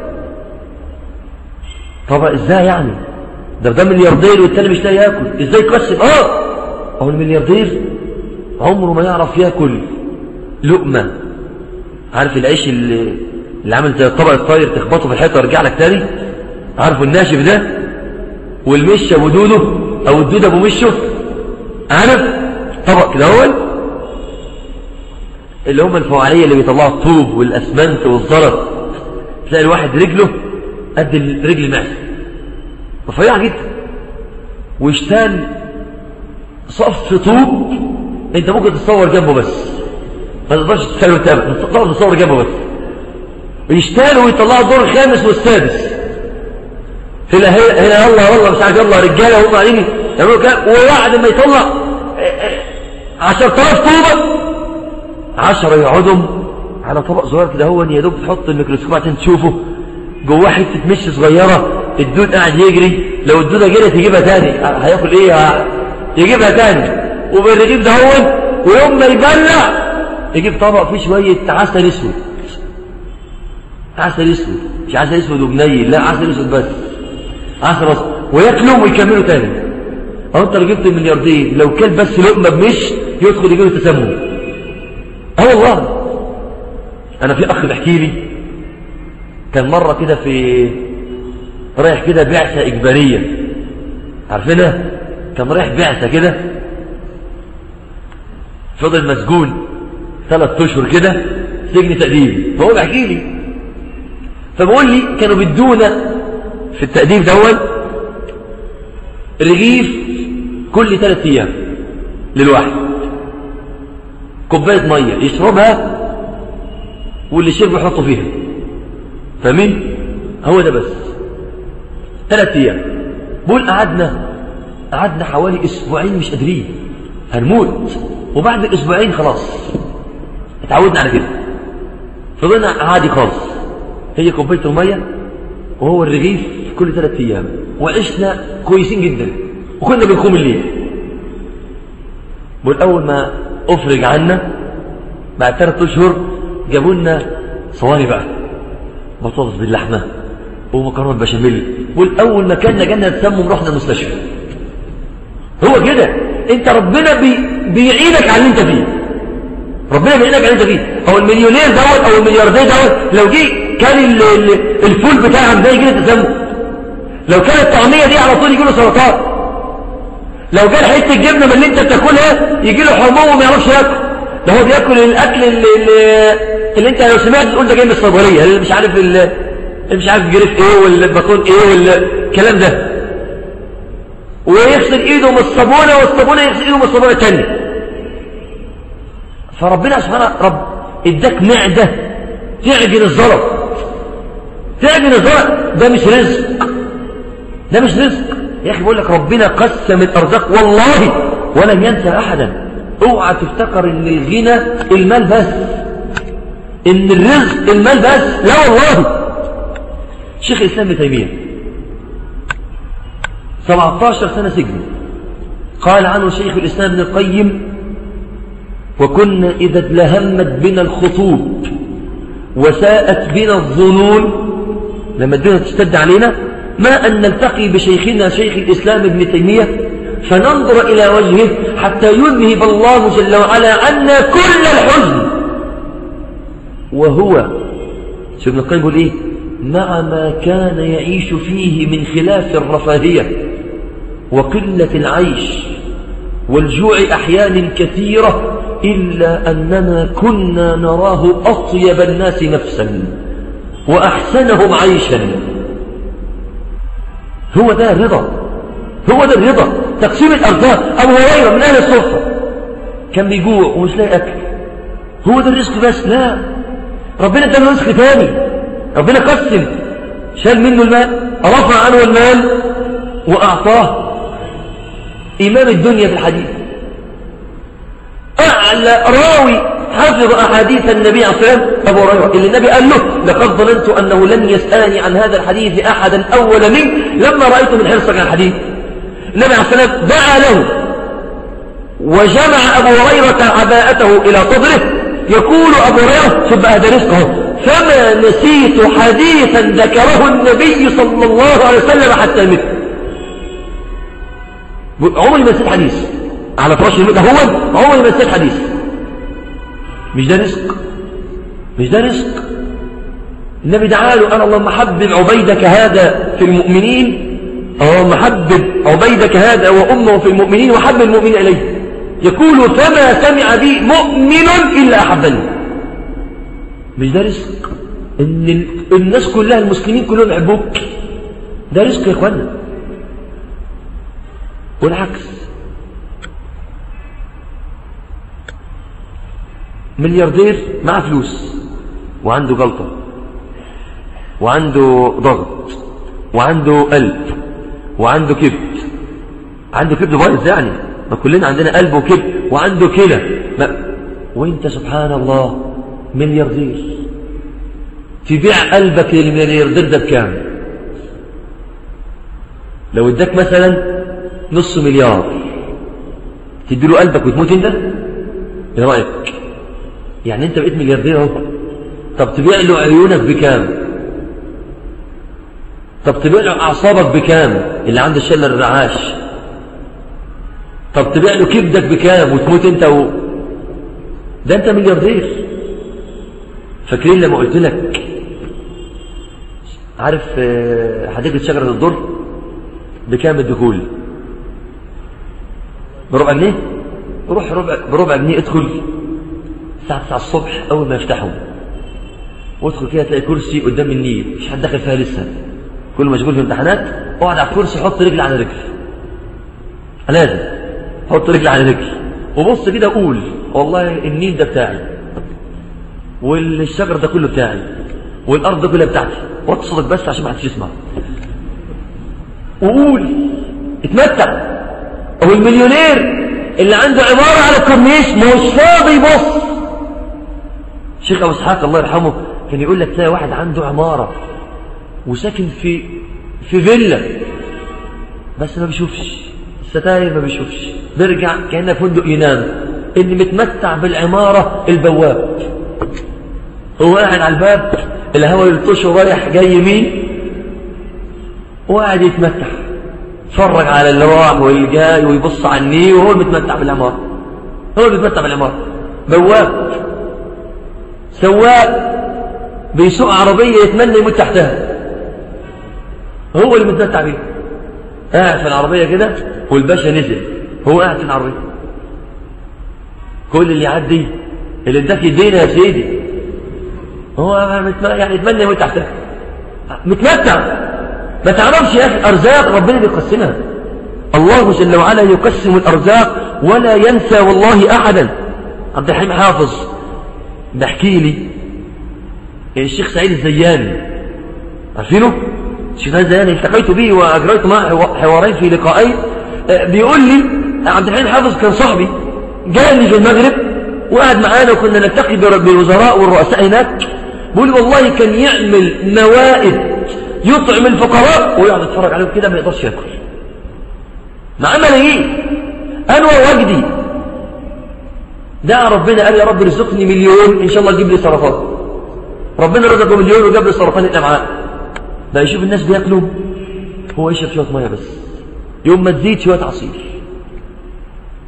طبعا ازاي يعني ده ده ملياردير والتاني مش لاقي ياكل ازاي يقسم اه هو الملياردير عمره ما يعرف ياكل لقمه عارف العيش اللي, اللي عامل زي الطبق الطاير تخبطه في الحيطه ويرجع لك تاني عارفه الناشف ده والمش ابو دودو او الدود ابو مشه عارف طبق كده هو اللي هم الفوعليه اللي بيطلعوا الطوب والاسمنت والزلط تلاقي الواحد رجله قد رجل المعزه رفيعه جدا ويشتال صف طوب انت ممكن تتصور جنبه بس ما تقدرش تستاهلوا تابع تقدر تصور جنبه بس ويشتغلوا ويطلعوا الدور الخامس والسادس هنا هنا يلا والله مش عارف يلا رجاله وهم قاعدين يعملوا كده وبعد ما يطلع 10000 طوبه 10 يقعدوا على طبق صغير كده هو يا دوب تحط الميكروسكوب عشان تشوفه جواه حته مش صغيره الدود قاعد يجري لو الدوده جرت يجيبها تاني هياكل ايه يجيبها تاني وبالرغيف ده هو ويوم ما يبلع يجيب طبق فيه شوية عسل اسود عسل اسود مش عسل اسود وبنيل لا عسل اسود بس عسل اسود وياكلهم ويكملوا تاني او انت لو جبت الملياردير لو كل بس لقمه بمش يدخل يجيله تسمم اه والله انا في اخ بيحكي لي كان مره كده في رايح كده بعثه اجباريه عارفينها كان رايح بعثه كده فضل مسجون ثلاث اشهر كده سجن تأديبي فهو بيحكي لي فبقول لي كانوا بيدونا في التأديب دول رغيف كل ثلاث ايام للواحد كوبايه ميه يشربها واللي شرب يحطه فيها فاهمين هو ده بس ثلاث ايام بقول قعدنا قعدنا حوالي اسبوعين مش قادرين هنموت وبعد الاسبوعين خلاص اتعودنا على كده فضلنا عادي خالص هي كوبايه الميه وهو الرغيف كل ثلاث ايام وعشنا كويسين جدا وكنا بنقوم الليل والاول ما افرج عنا بعد ثلاث اشهر جابوا لنا صواني بقى بطاطس باللحمه ومكرونه بشاميل والاول ما كنا جالنا تسمم رحنا المستشفى هو كده انت ربنا بي بيعينك على اللي انت فيه ربنا بيعينك على اللي انت فيه هو المليونير دوت او الملياردير دوت لو جه كان ال- ال- الفول بتاعك ده يجي له تسمم لو كانت الطعميه دي على طول يجي له سرطان لو كان حته جبنه من اللي انت بتاكلها يجي له حموم وما يعرفش ياكل ده هو بياكل الاكل اللي, اللي, اللي انت لو سمعت تقول ده جاي من الصيدليه اللي مش عارف اللي مش عارف جريف ايه ولا الباطون ايه ولا الكلام ده ويغسل ايده من الصابونه والصابونه يغسل ايده من الصابونه الثانيه فربنا سبحانه رب اداك معده تعجن الزلط تعجن الزلط ده مش رزق ده مش رزق يا اخي بقول لك ربنا قسم الارزاق والله ولم ينسى احدا اوعى تفتكر ان الغنى المال بس ان الرزق المال بس لا والله شيخ الاسلام ابن تيميه 17 سنه سجن قال عنه شيخ الاسلام ابن القيم وكنا اذا اتلهمت بنا الخطوط وساءت بنا الظنون لما الدنيا تشتد علينا ما أن نلتقي بشيخنا شيخ الإسلام ابن تيمية فننظر إلى وجهه حتى يذهب الله جل وعلا عنا كل الحزن وهو شو ابن القيم يقول إيه مع ما كان يعيش فيه من خلاف الرفاهية وقلة العيش والجوع أحيان كثيرة إلا أننا كنا نراه أطيب الناس نفسا وأحسنهم عيشا هو ده الرضا هو ده الرضا تقسيم الأرزاق أبو هريرة من أهل الصفة كان بيجوع ومش لاقي أكل هو ده الرزق بس لا ربنا اداله رزق ثاني ربنا قسم شال منه المال رفع عنه المال وأعطاه إمام الدنيا في الحديث أعلى راوي حفظ أحاديث النبي عليه الصلاة والسلام أبو هريرة اللي النبي قال له لقد ظننت أنه لن يسألني عن هذا الحديث أحدا أول منك لما رأيت من حرصك على الحديث النبي عليه الصلاة والسلام دعا له وجمع أبو هريرة عباءته إلى صدره يقول أبو هريرة شوف بقى ده رزقه فما نسيت حديثا ذكره النبي صلى الله عليه وسلم حتى مت عمري ما نسيت حديث على فراش الموت هو عمري ما نسيت حديث مش ده رزق مش ده رزق النبي دعا له أنا اللهم حبب عبيدك هذا في المؤمنين اللهم حبب عبيدك هذا وأمه في المؤمنين وحبب المؤمنين إليه يقول فما سمع بي مؤمن إلا أحبني مش ده رزق إن الناس كلها المسلمين كلهم يحبوك ده رزق يا إخوانا والعكس ملياردير معاه فلوس وعنده جلطة وعنده ضغط وعنده قلب وعنده كبد عنده كبد بايظ يعني ما كلنا عندنا قلب وكبد وعنده كلى ما وانت سبحان الله ملياردير تبيع قلبك للملياردير ده بكام لو اداك مثلا نص مليار تديله قلبك وتموت انت ايه رايك يعني انت بقيت ملياردير اهو طب تبيع له عيونك بكام طب تبيع له اعصابك بكام اللي عنده الشلل الرعاش طب تبيع له كبدك بكام وتموت انت و... ده انت ملياردير فاكرين لما قلت لك عارف حديقة شجرة الدر بكام الدخول بربع جنيه روح ربع بربع جنيه ادخل الساعة 9 الصبح أول ما يفتحوا وادخل كده تلاقي كرسي قدام النيل مش حد داخل فيها لسه كل مشغول في امتحانات اقعد على الكرسي حط رجل على رجل لازم حط رجل على رجل وبص كده قول والله النيل ده بتاعي والشجر ده كله بتاعي والارض ده كلها بتاعتي وطي صوتك بس عشان ما حدش يسمع وقول اتمتع هو المليونير اللي عنده عمارة على الكورنيش مش فاضي يبص الشيخ أبو إسحاق الله يرحمه كان يقول لك تلاقي واحد عنده عمارة وساكن في في فيلا بس ما بيشوفش الستاير ما بيشوفش بيرجع كأنه فندق ينام اللي متمتع بالعمارة البواب هو قاعد على الباب الهواء يلطشه رايح جاي يمين وقاعد يتمتع يتفرج على اللي راح واللي جاي ويبص على النيل وهو المتمتع بالعمارة هو المتمتع بالعمارة بواب سواق بيسوق عربية يتمنى يموت تحتها هو اللي متمتع بيه قاعد في العربية كده والباشا نزل هو قاعد في العربية كل اللي يعدي اللي اداك يدينا يا سيدي هو يعني يتمنى يموت تحتها متمتع ما تعرفش يا أخي أرزاق ربنا بيقسمها الله جل وعلا يقسم الأرزاق ولا ينسى والله أحدا عبد الحليم حافظ بحكي لي الشيخ سعيد الزياني عارفينه الشيخ سعيد الزياني التقيت به وأجريت معه حوارين في لقائين بيقول لي عبد الحليم حافظ كان صاحبي جاني في المغرب وقعد معانا وكنا نلتقي بالوزراء والرؤساء هناك بيقول والله كان يعمل موائد يطعم الفقراء ويقعد يتفرج عليهم كده ما يقدرش ياكل مع ملايين انور وجدي دعا ربنا قال يا رب ارزقني مليون ان شاء الله تجيب لي سرطان ربنا رزقه مليون وجاب لي سرطان الامعاء بقى يشوف الناس بياكلوا هو يشرب شويه ميه بس يوم ما تزيد شويه عصير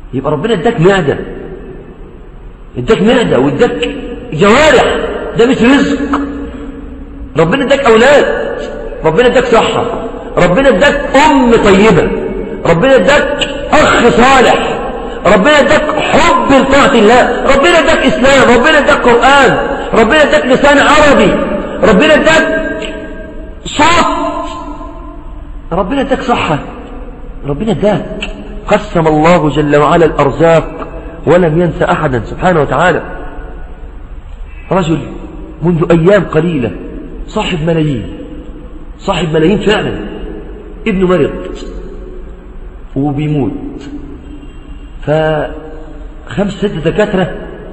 يبقى ربنا اداك معدة اداك معدة واداك جوارح ده مش رزق ربنا اداك أولاد ربنا اداك صحة ربنا اداك أم طيبة ربنا اداك أخ صالح ربنا اداك حب لطاعة الله ربنا اداك إسلام ربنا اداك قرآن ربنا اداك لسان عربي ربنا اداك صوت ربنا اداك صحة ربنا اداك قسم الله جل وعلا الأرزاق ولم ينسى أحدا سبحانه وتعالى رجل منذ أيام قليلة صاحب ملايين صاحب ملايين فعلا ابنه مرض وبيموت فخمس ست دكاترة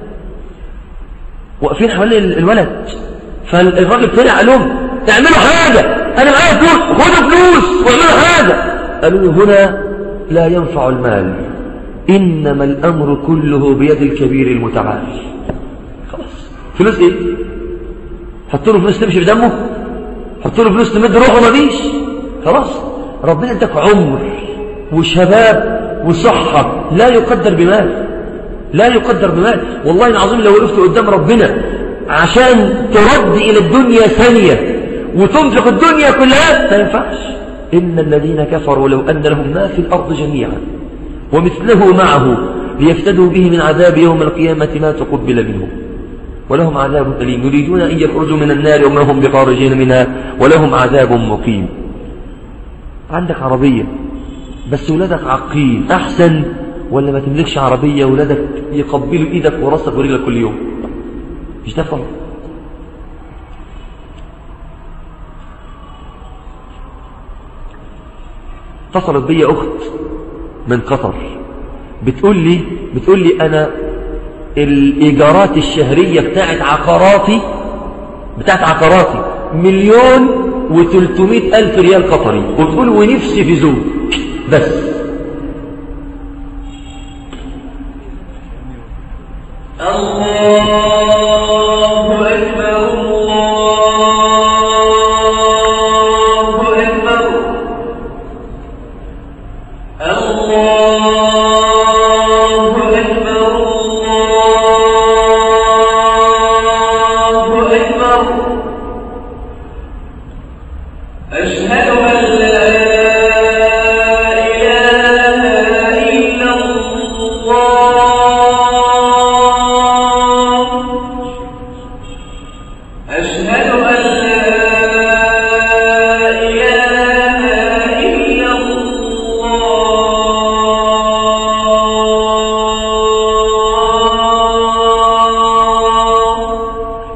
واقفين حوالين الولد فالراجل طلع قال لهم اعملوا حاجة انا معايا فلوس خدوا فلوس واعملوا حاجة قالوا له هنا لا ينفع المال إنما الأمر كله بيد الكبير المتعال خلاص فلوس إيه حطوا له فلوس تمشي بدمه حطوا له فلوس تمد روحه مفيش خلاص ربنا اداك عمر وشباب وصحة لا يقدر بمال لا يقدر بمال والله العظيم لو وقفت قدام ربنا عشان ترد إلى الدنيا ثانية وتنفق الدنيا كلها ما ينفعش إن الذين كفروا لو أن لهم ما في الأرض جميعا ومثله معه ليفتدوا به من عذاب يوم القيامة ما تقبل منهم ولهم عذاب أليم يريدون أن يخرجوا من النار وما هم بخارجين منها ولهم عذاب مقيم عندك عربية بس ولادك عقيم أحسن ولا ما تملكش عربية ولادك يقبلوا إيدك وراسك ورجلك كل يوم مش ده فرق اتصلت بي أخت من قطر بتقول لي بتقول لي أنا الإيجارات الشهرية بتاعت عقاراتي بتاعت عقاراتي مليون وتلتمائة ألف ريال قطري وبتقول ونفسي في زوج بس الله أكبر الله أكبر الله أكبر الله أكبر أشهد أن لا إله إلا الله أشهد أن لا إله إلا الله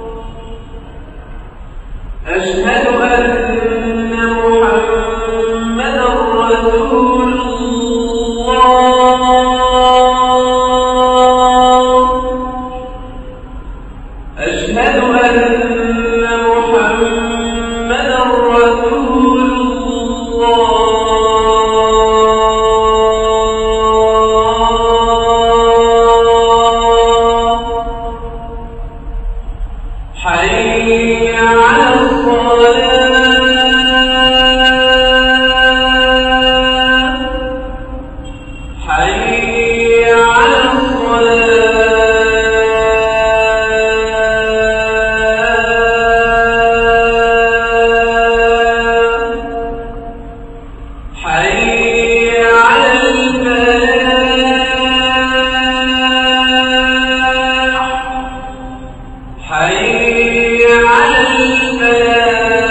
أشهد أن محمدا رسول الله أشهد أن محمدا رسول الله حي على الصلاة حي على الصلاة حي على الفلاح حي على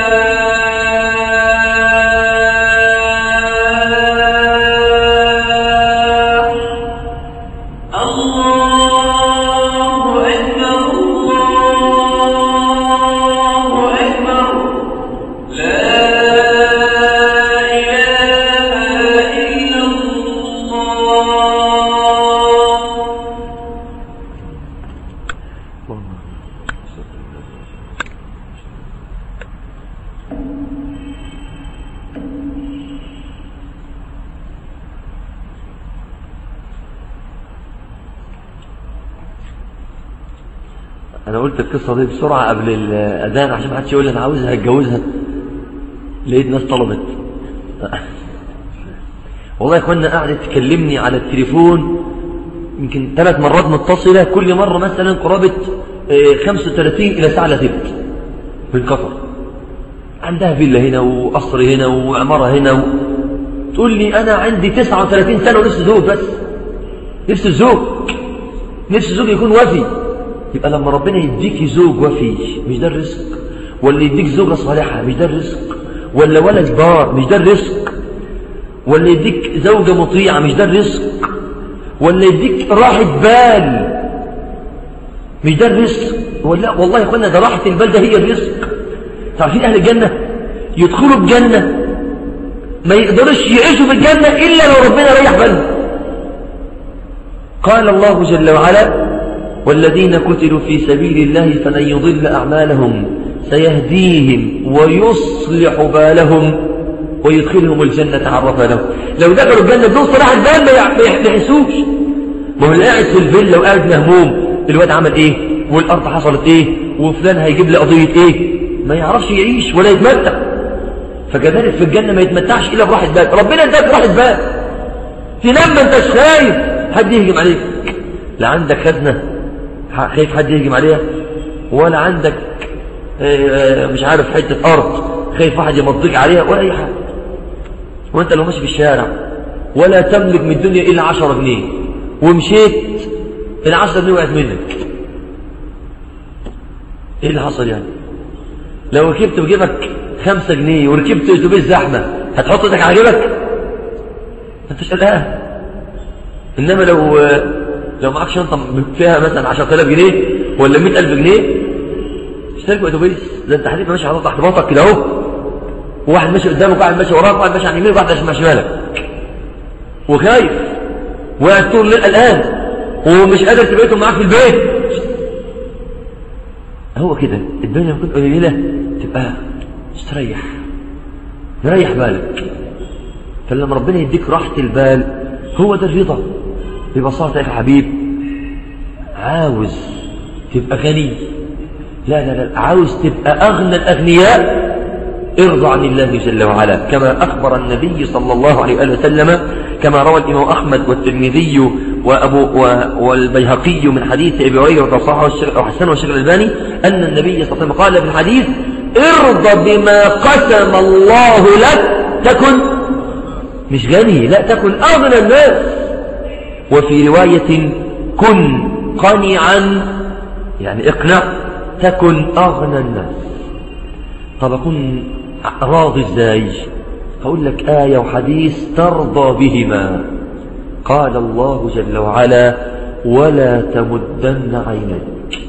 الفلاح الله أكبر الله أكبر لا إله إلا الله أنا قلت القصة دي بسرعة قبل الأذان عشان ما حدش يقول لي أنا عاوزها أتجوزها لقيت ناس طلبت والله يا إخوانا قاعدة تكلمني على التليفون يمكن ثلاث مرات متصلة كل مرة مثلا قرابة آه، 35 إلى ساعة لا تبت من قطر عندها فيلا هنا وقصر هنا وعمارة هنا و... تقول لي أنا عندي 39 سنة ونفس زوج بس نفس الزوج نفس الزوج يكون وفي يبقى لما ربنا يديك زوج وفي مش ده الرزق ولا يديك زوجة صالحة مش ده الرزق ولا ولد بار مش ده الرزق ولا يديك زوجة مطيعة مش ده الرزق ولا يديك راحة بال مش ده الرزق ولا والله يا اخوانا ده راحة البال ده هي الرزق تعرفين أهل الجنة يدخلوا الجنة ما يقدرش يعيشوا في الجنة إلا لو ربنا ريح بالهم قال الله جل وعلا والذين قتلوا في سبيل الله فلن يضل أعمالهم سيهديهم ويصلح بالهم ويدخلهم الجنة عرف لهم لو دخلوا الجنة بدون صلاح البال ما يحسوش ما هو اللي قاعد في الفيلا وقاعد مهموم الواد عمل ايه والارض حصلت ايه وفلان هيجيب لي قضية ايه ما يعرفش يعيش ولا يتمتع فكذلك في الجنة ما يتمتعش إلا براحة بال ربنا اداك راحة بال تنام ما انتش خايف حد يهجم عليك لا عندك خزنة خايف حد يهجم عليها ولا عندك مش عارف حتة أرض خايف واحد يمضيك عليها ولا أي حاجة وانت لو ماشي في الشارع ولا تملك من الدنيا إلا عشرة جنيه ومشيت العشرة جنيه وقعت منك ايه اللي حصل يعني لو ركبت بجيبك خمسة جنيه وركبت اتوبيس زحمة هتحط ايدك على جيبك انت مش قلقان انما لو لو معاك شنطة فيها مثلا 10000 جنيه ولا 100000 جنيه اشترك اتوبيس ده انت هتبقى ماشي حاطط تحت باطك كده اهو وواحد ماشي قدامك وواحد ماشي وراك وواحد ماشي عن يمينك وواحد ماشي شمالك وخايف وقاعد طول الليل قلقان ومش قادر تبقيتهم معاك في البيت هو كده الدنيا بتكون قليلة تبقى استريح ريح بالك فلما ربنا يديك راحة البال هو ده الرضا ببساطة يا حبيب عاوز تبقى غني لا لا لا عاوز تبقى أغنى الأغنياء ارضى عن الله جل وعلا كما أخبر النبي صلى الله عليه وآله وسلم كما روى الإمام أحمد والترمذي وأبو والبيهقي من حديث أبي هريرة وحسن والشيخ الألباني أن النبي صلى الله عليه وسلم قال في الحديث ارضى بما قسم الله لك تكن مش غني لا تكن أغنى الناس وفي رواية كن قنعا يعني اقنع تكن أغنى الناس طب أكون راضي ازاي هقول لك آية وحديث ترضى بهما قال الله جل وعلا ولا تمدن عينيك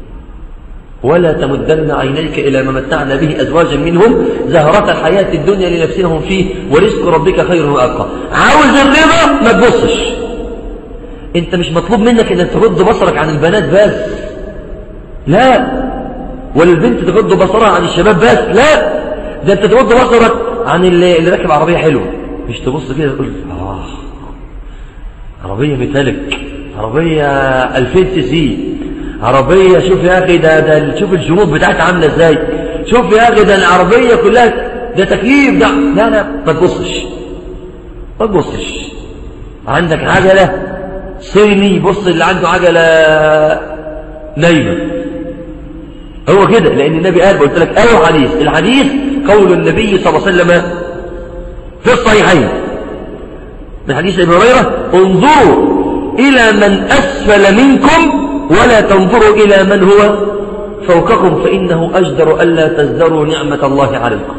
ولا تمدن عينيك إلى ما متعنا به أزواجا منهم زهرة الحياة الدنيا لنفسهم فيه ورزق ربك خير وأبقى عاوز الرضا ما تبصش انت مش مطلوب منك انك تغض بصرك عن البنات بس لا ولا البنت تغض بصرها عن الشباب بس لا ده انت تغض بصرك عن اللي, اللي راكب عربية حلوة مش تبص كده تقول اه عربية ميتاليك عربية 2000 سي سي عربية شوف يا أخي ده, ده شوف الجنوب بتاعتها عاملة ازاي شوف يا أخي ده العربية كلها ده تكييف ده لا لا ما تبصش ما تبصش عندك عجلة صيني بص اللي عنده عجلة نايمة هو كده لأن النبي قال قلت لك قالوا حديث الحديث قول النبي صلى الله عليه وسلم في الصحيحين من حديث ابن هريرة انظروا إلى من أسفل منكم ولا تنظروا إلى من هو فوقكم فإنه أجدر ألا تزدروا نعمة الله عليكم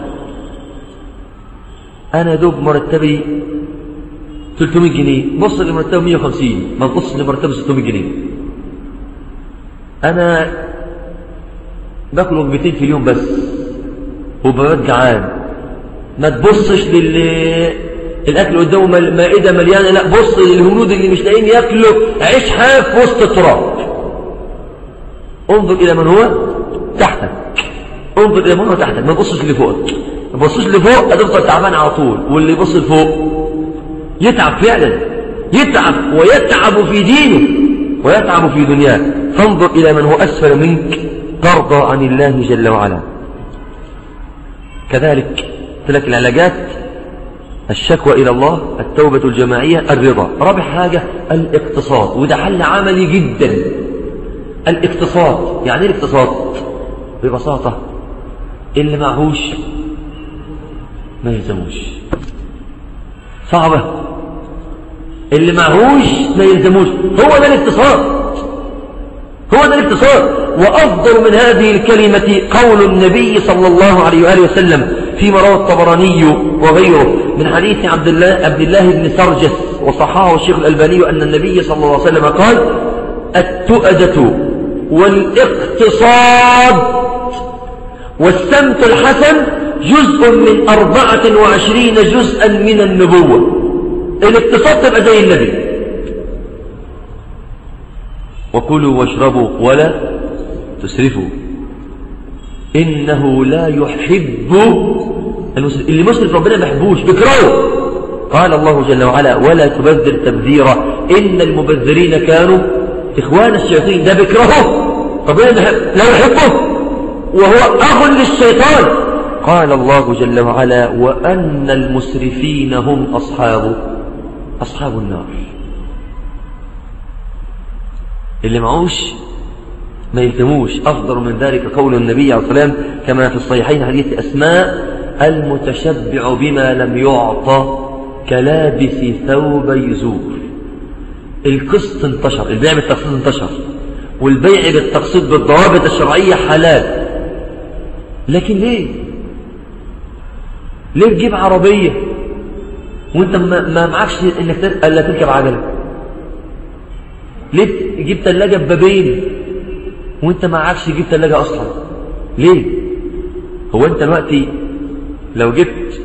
أنا دوب مرتبي 300 جنيه بص لمرتبه 150 ما تبص لمرتبه 600 جنيه أنا باكل وجبتين في اليوم بس وببقى جعان ما تبصش لل الاكل قدامه مائده مليانه لا بص للهنود اللي مش لاقيين ياكلوا عيش حاف وسط التراب انظر الى من هو تحتك انظر الى من هو تحتك ما تبصش لفوقك ما تبصش لفوق هتفضل تعبان على طول واللي يبص لفوق يتعب فعلا يتعب ويتعب في دينه ويتعب في دنياه فانظر الى من هو اسفل منك ترضى عن الله جل وعلا كذلك قلت لك العلاجات الشكوى إلى الله التوبة الجماعية الرضا رابع حاجة الاقتصاد وده حل عملي جدا الاقتصاد يعني ايه الاقتصاد ببساطة اللي معهوش ما يلزموش صعبة اللي معهوش ما يلزموش هو ده الاقتصاد هو ده الاقتصاد وأفضل من هذه الكلمة قول النبي صلى الله عليه وآله وسلم فيما روى الطبراني وغيره من حديث عبد الله عبد الله بن سرجس وصححه الشيخ الألباني أن النبي صلى الله عليه وسلم قال التؤدة والاقتصاد والسمت الحسن جزء من أربعة وعشرين جزءا من النبوة الاقتصاد تبقى زي النبي وكلوا واشربوا ولا تسرفوا إنه لا يحب المسرف اللي مسرف ربنا ما يحبوش بيكرهه قال الله جل وعلا ولا تبذر تبذيرا إن المبذرين كانوا إخوان الشياطين ده بيكرهه ربنا لا يحبه وهو أخ للشيطان قال الله جل وعلا وأن المسرفين هم أصحاب أصحاب النار اللي معوش ما يلتموش أفضل من ذلك قول النبي عليه الصلاة والسلام كما في الصحيحين حديث أسماء المتشبع بما لم يعطى كلابس ثوب يزور القسط انتشر البيع بالتقسيط انتشر والبيع بالتقسيط بالضوابط الشرعية حلال لكن ليه ليه تجيب عربية وانت ما معكش انك الا تركب عجلة ليه تجيب ثلاجة ببابين وانت ما معكش تجيب ثلاجة اصلا ليه هو انت دلوقتي لو جبت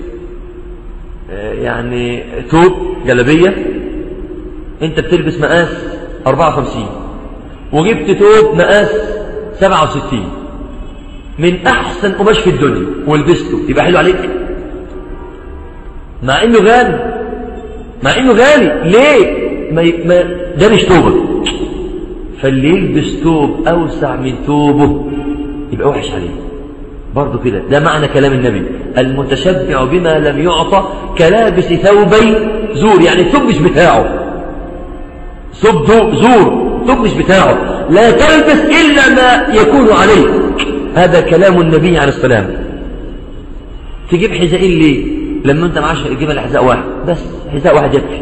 يعني توب جلبية انت بتلبس مقاس 54 وجبت توب مقاس 67 من احسن قماش في الدنيا ولبسته يبقى حلو عليك مع انه غالي مع انه غالي ليه ما, ي... ما ده مش توبك فاللي يلبس توب اوسع من توبه يبقى وحش عليه برضه كده ده معنى كلام النبي المتشبع بما لم يعطى كلابس ثوبي زور يعني الثوب مش بتاعه ثوب زور ثوب مش بتاعه لا تلبس إلا ما يكون عليك هذا كلام النبي عليه السلام تجيب حذائين ليه لما انت معاش تجيب الحذاء واحد بس حذاء واحد يكفي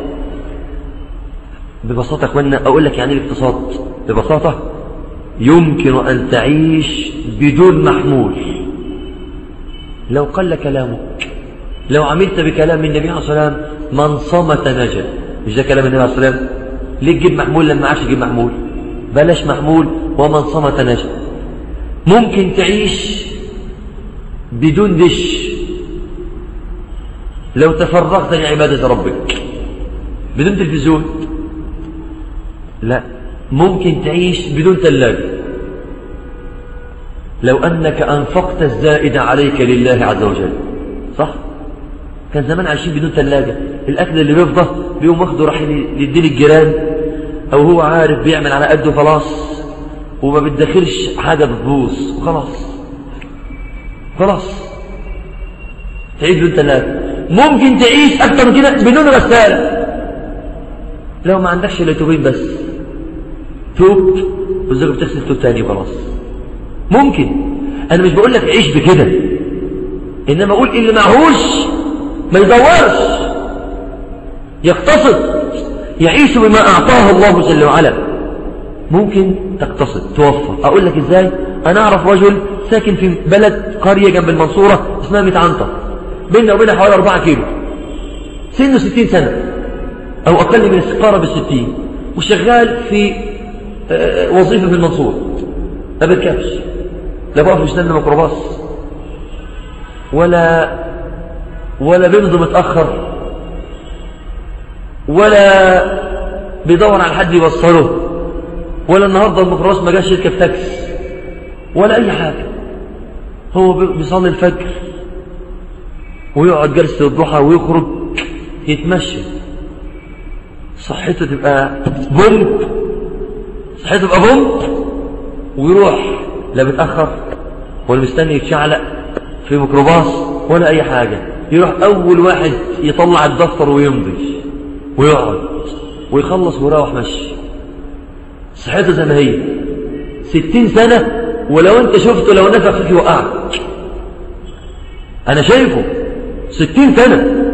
ببساطة اخوانا اقول لك يعني الاقتصاد ببساطة يمكن ان تعيش بدون محمول لو قل كلامك لو عملت بكلام النبي عليه الصلاة والسلام من صمت نجا مش ده كلام النبي عليه الصلاة والسلام ليه تجيب محمول لما عادش تجيب محمول بلاش محمول ومن صمت نجا ممكن تعيش بدون دش لو تفرغت لعبادة ربك بدون تلفزيون لا ممكن تعيش بدون ثلاجة لو أنك أنفقت الزائد عليك لله عز وجل صح؟ كان زمان عايشين بدون ثلاجة الأكل اللي بيفضى بيقوم واخده راح يديه للجيران أو هو عارف بيعمل على قده خلاص وما بتدخلش حاجة بتبوظ وخلاص خلاص تعيش بدون ثلاجة ممكن تعيش أكتر من كده بدون غسالة لو ما عندكش إلا توبين بس توب والزوجة بتغسل توب تاني وخلاص ممكن أنا مش بقول لك عيش بكده إنما أقول اللي معهوش ما يدورش يقتصد يعيش بما أعطاه الله جل وعلا ممكن تقتصد توفر أقول لك إزاي أنا أعرف رجل ساكن في بلد قرية جنب المنصورة اسمها متعنطة بيننا وبينها حوالي 4 كيلو سنه 60 سنة أو أقل من السقارة بالستين وشغال في وظيفة في المنصورة ما بيركبش لا بقف يستنى ميكروباص ولا ولا بيمضي متأخر ولا بيدور على حد يوصله ولا النهارده الميكروباص ما جاش يركب تاكس ولا أي حاجة هو بيصلي الفجر ويقعد جلسة الضحى ويخرج يتمشى صحته تبقى بومب صحته تبقى بومب ويروح لا بيتأخر ولا مستني يتشعلق في ميكروباص ولا أي حاجة يروح أول واحد يطلع الدفتر ويمضي ويقعد ويخلص ويروح مشي صحته زي ما هي ستين سنة ولو انت شفته لو نفخ فيك يوقعك انا شايفه ستين سنة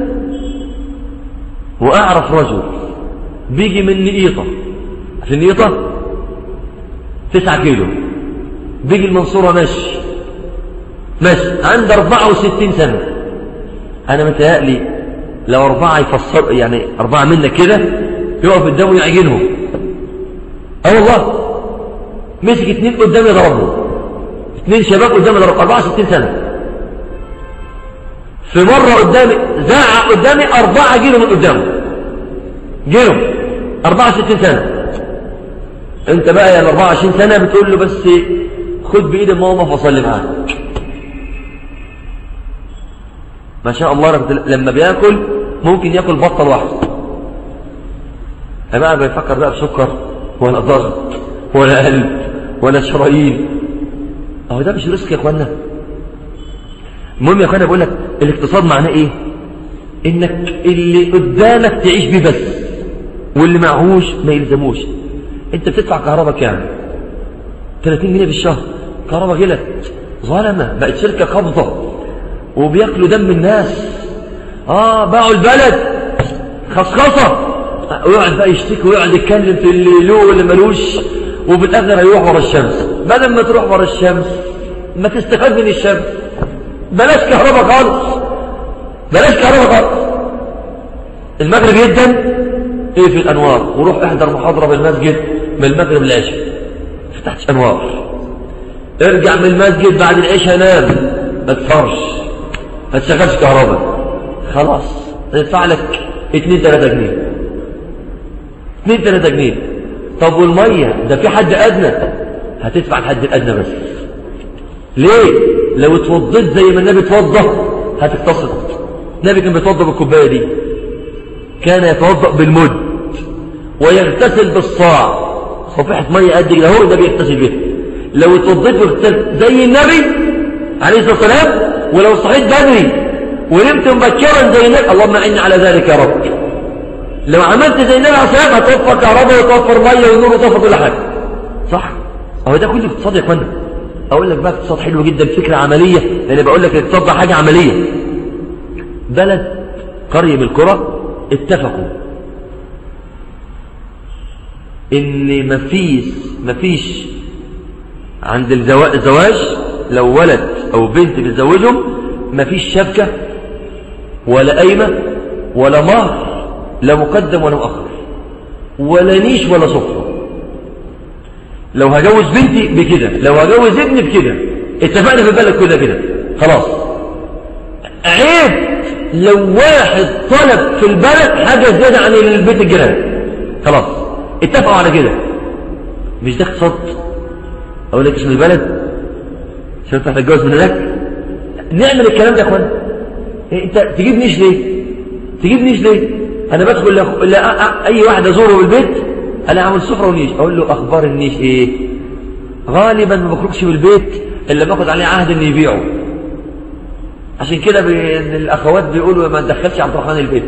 واعرف رجل بيجي من نقيطة في النقيطة تسعة كيلو بيجي المنصورة ماشي ماشي عنده 64 سنة أنا متهيألي لو أربعة يفسر يعني أربعة منا كده يقف قدامه يعجنهم أه والله مسك اتنين قدامي ضربهم اتنين شباب قدامي ضربهم 64 سنة في مرة قدامي زعق قدامي أربعة جيلوا من قدامه جيلوا 64 سنة انت بقى يا 24 سنة بتقول له بس خد بإيد ماما فصلي معاك ما شاء الله لما بياكل ممكن ياكل بطل واحد بقى بيفكر بقى بسكر ولا ضغط ولا قلب ولا شرايين اهو ده مش رزق يا اخوانا المهم يا اخوانا بقول لك الاقتصاد معناه ايه انك اللي قدامك تعيش بيه بس واللي معهوش ما يلزموش انت بتدفع كهرباء كام 30 جنيه في الشهر كهرباء غلت ظلمه بقت شركه قبضه وبياكلوا دم الناس اه باعوا البلد خصخصه ويقعد بقى يشتكي ويقعد يتكلم في اللي له واللي ملوش وفي الاخر هيروح ورا الشمس بدل ما تروح ورا الشمس ما تستفاد من الشمس بلاش كهرباء خالص بلاش كهرباء خالص المغرب جدا ايه في الانوار وروح احضر محاضره بالمسجد من المغرب للعشاء فتحتش انوار ارجع من المسجد بعد العشاء نام ما تفرش ما تشغلش كهرباء خلاص هيدفع لك 2 3 جنيه 2 3 جنيه طب والميه ده في حد ادنى هتدفع الحد الادنى بس ليه لو اتوضيت زي ما النبي اتوضى هتقتصد النبي كان بيتوضى بالكوبايه دي كان يتوضا بالمد ويغتسل بالصاع صفيحه ميه قد كده هو ده بيغتسل بيها لو اتوضيت واغتسلت زي النبي عليه الصلاه والسلام ولو صحيت بدري ونمت مبكرا زي النبي اللهم اعني على ذلك يا رب لو عملت زي النبي عليه الصلاه هتوفر كهرباء وتوفر ميه ونور وتوفر كل حاجه صح هو ده كله اقتصاد يا اخوانا اقول لك بقى اقتصاد حلو جدا فكره عمليه لان بقول لك الاقتصاد ده حاجه عمليه بلد قريه من القرى اتفقوا ان مفيش مفيش عند الزواج لو ولد او بنت بتزوجهم مفيش شبكة ولا قايمة ولا مهر لا مقدم ولا مؤخر ولا نيش ولا صفرة لو هجوز بنتي بكده لو هجوز ابني بكده اتفقنا في البلد كده كده خلاص عيب لو واحد طلب في البلد حاجة زيادة عن البيت الجيران خلاص اتفقوا على كده مش ده اقتصاد اقول لك اسم البلد عشان تروح تتجوز من هناك نعمل الكلام ده يا اخوان انت تجيب نيش ليه تجيب نيش ليه انا بدخل لا, لا اي واحد ازوره بالبيت انا اعمل سفره ونيش اقول له اخبار النيش ايه غالبا ما بخرجش من البيت الا باخد عليه عهد ان يبيعه عشان كده بي... الاخوات بيقولوا ما تدخلش عبد الرحمن البيت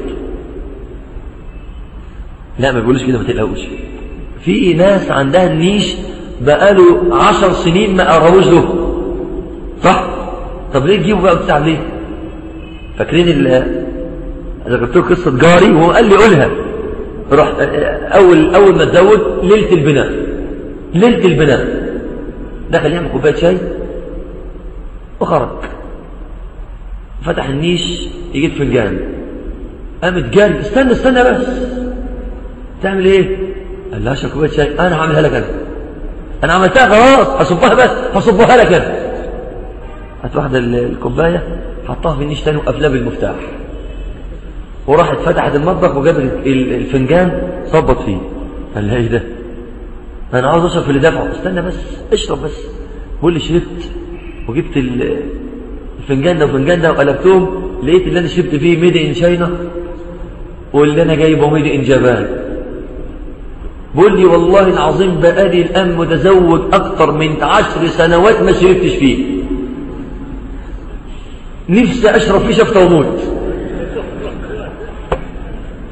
لا ما بيقولوش كده ما تقلقوش في ناس عندها النيش بقاله عشر سنين ما قربوش له صح طب ليه تجيبوا بقى وتتعب ليه فاكرين ال انا قلت له قصه جاري وهو قال لي قولها رحت اول اول ما اتزوج ليله البناء ليله البناء دخل يعمل كوبايه شاي وخرج فتح النيش يجيب فنجان قامت جاري استنى استنى بس تعمل ايه قال لها اشرب كوبايه شاي انا هعملها لك انا انا عملتها خلاص هصبها بس هصبها لك انا هات واحده الكوبايه حطها في النيش تاني وقفلها بالمفتاح وراحت فتحت المطبخ وجابت الفنجان صبت فيه قال لها ايه ده انا عاوز اشرب في اللي دفعه استنى بس اشرب بس بقول لي شربت وجبت الفنجان ده والفنجان ده وقلبتهم لقيت اللي انا شربت فيه ميد ان شاينا واللي انا جايبه ميد ان جابان بقول لي والله العظيم بقالي الان متزوج اكتر من عشر سنوات ما شربتش فيه نفسي اشرب فيه شفته وموت